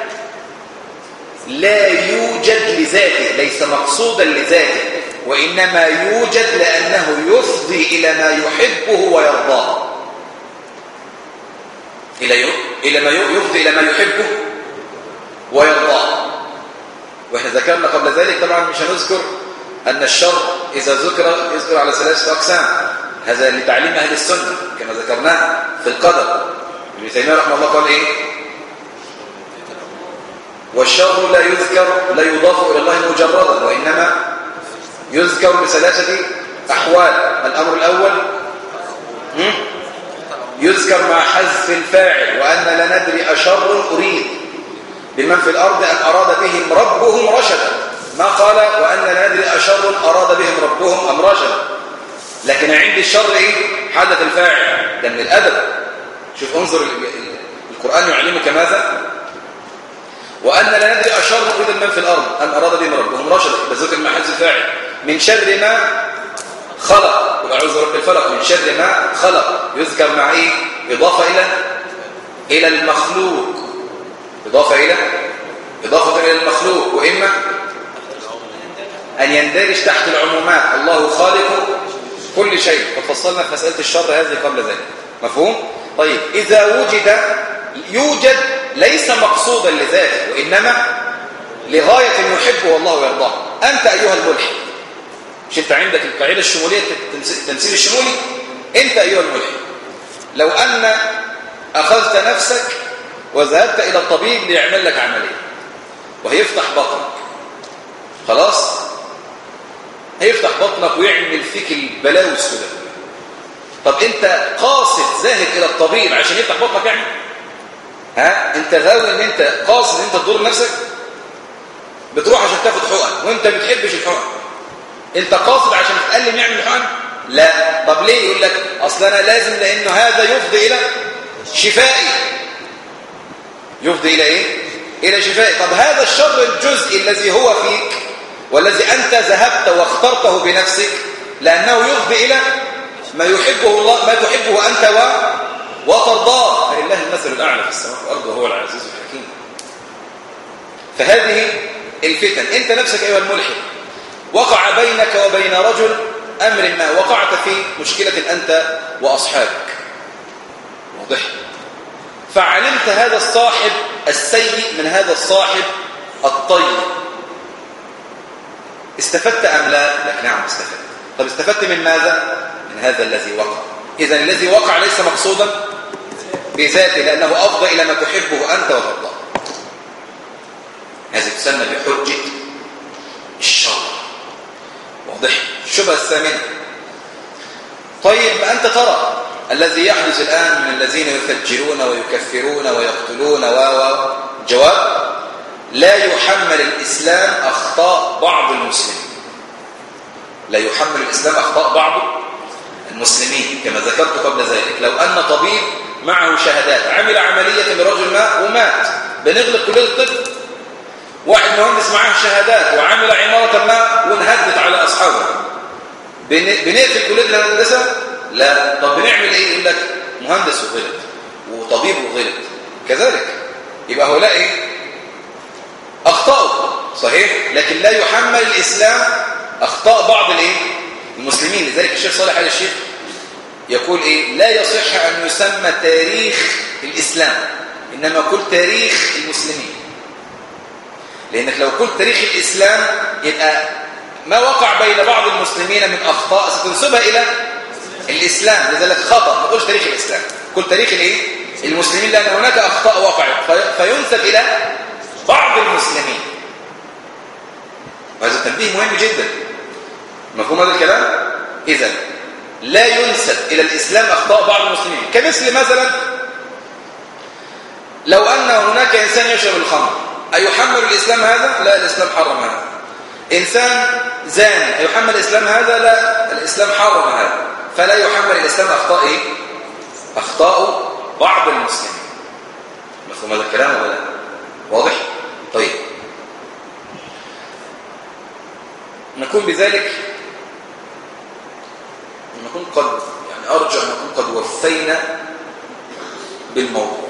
لا يوجد لذاته ليس مقصودا لذاته وانما يوجد لانه يفضي الى ما يحبه ويرضاه إلى إلى ما يفضي إلى ما يحبه ويرضاه وإحنا ذكرنا قبل ذلك طبعا مش هنذكر أن الشر إذا ذكر يذكر على ثلاثة أقسام هذا لتعليم أهل السنة كما ذكرناه في القدر ابن تيمية رحمه الله قال إيه والشر لا يذكر لا يضاف إلى الله مجردا وإنما يذكر بثلاثة أحوال الأمر الأول يذكر مع حذف الفاعل وأن لا ندري أشر أريد بمن في الأرض أن أراد بهم ربهم رشدا ما قال وأن لا ندري أشر أراد بهم ربهم أم رشدا لكن عند الشر إيه؟ حدث الفاعل ده من الأدب شوف انظر القرآن يعلمك ماذا وأن لا ندري أشر أريد من في الأرض أم أراد بهم ربهم رشدا بذكر مع حذف الفاعل من شر ما خلق وأعوذ رب الفلق من شر ما خلق يذكر مع إيه إضافة إلى إلى المخلوق إضافة إلى إضافة إلى المخلوق وإما أن يندرج تحت العمومات الله خالق كل شيء وفصلنا في مسألة الشر هذه قبل ذلك مفهوم؟ طيب إذا وجد يوجد ليس مقصودا لذاته وإنما لغاية يحبه الله ويرضاه أنت أيها الملحد مش انت عندك القاعده الشموليه التمثيل الشمولي انت ايها الملحد لو ان اخذت نفسك وذهبت الى الطبيب ليعمل لك عمليه وهيفتح بطنك خلاص هيفتح بطنك ويعمل فيك البلاوي السوداء طب انت قاصد ذاهب الى الطبيب عشان يفتح بطنك يعني ها انت غاوي ان انت قاصد ان انت تضر نفسك بتروح عشان تاخد حقن وانت ما بتحبش الحقن انت قاصد عشان تقلم يعمل حقن لا طب ليه يقول لك اصل انا لازم لانه هذا يفضي الى شفائي يفضي الى ايه الى شفائي طب هذا الشر الجزء الذي هو فيك والذي انت ذهبت واخترته بنفسك لانه يفضي الى ما يحبه الله ما تحبه انت و وترضاه فلله المثل الاعلى في السماء والارض وهو العزيز الحكيم فهذه الفتن انت نفسك ايها الملحد وقع بينك وبين رجل أمر ما وقعت في مشكلة أنت وأصحابك واضح فعلمت هذا الصاحب السيء من هذا الصاحب الطيب استفدت أم لا؟ لك نعم استفدت طب استفدت من ماذا؟ من هذا الذي وقع إذا الذي وقع ليس مقصودا بذاته لأنه أفضى إلى ما تحبه أنت وترضاه هذه تسمى بحجة الشر واضح الشبهة الثامنة طيب ما أنت ترى الذي يحدث الآن من الذين يفجرون ويكفرون ويقتلون و جواب لا يحمل الإسلام أخطاء بعض المسلمين لا يحمل الإسلام أخطاء بعض المسلمين كما ذكرت قبل ذلك لو أن طبيب معه شهادات عمل عملية لرجل ما ومات بنغلق كلية الطب واحد مهندس معاه شهادات وعمل عمارة ما وانهدت على أصحابه بنقفل كلية الهندسة لا طب بنعمل ايه يقول لك مهندس وغلط وطبيب وغلط كذلك يبقى هؤلاء ايه اخطاوا صحيح لكن لا يحمل الاسلام اخطاء بعض الايه المسلمين لذلك الشيخ صالح علي الشيخ يقول ايه لا يصح ان يسمى تاريخ الاسلام انما كل تاريخ المسلمين لأنك لو قلت تاريخ الإسلام يبقى ما وقع بين بعض المسلمين من أخطاء ستنسبها إلى الإسلام لذلك خطأ ما تقولش تاريخ الإسلام قل تاريخ الإيه؟ المسلمين لأن هناك أخطاء وقعت فينسب إلى بعض المسلمين وهذا تنبيه مهم جدا مفهوم هذا الكلام؟ إذا لا ينسب إلى الإسلام أخطاء بعض المسلمين كمثل مثلا لو أن هناك إنسان يشرب الخمر أيحمل الإسلام هذا؟ لا الإسلام حرم هذا إنسان زاني أيحمل الإسلام هذا؟ لا الإسلام حرم هذا فلا يحمل الإسلام أخطاء إيه؟ أخطاء بعض المسلمين مفهوم هذا الكلام ولا لا؟ واضح؟ طيب نكون بذلك نكون قد يعني أرجع نكون قد وفينا بالموضوع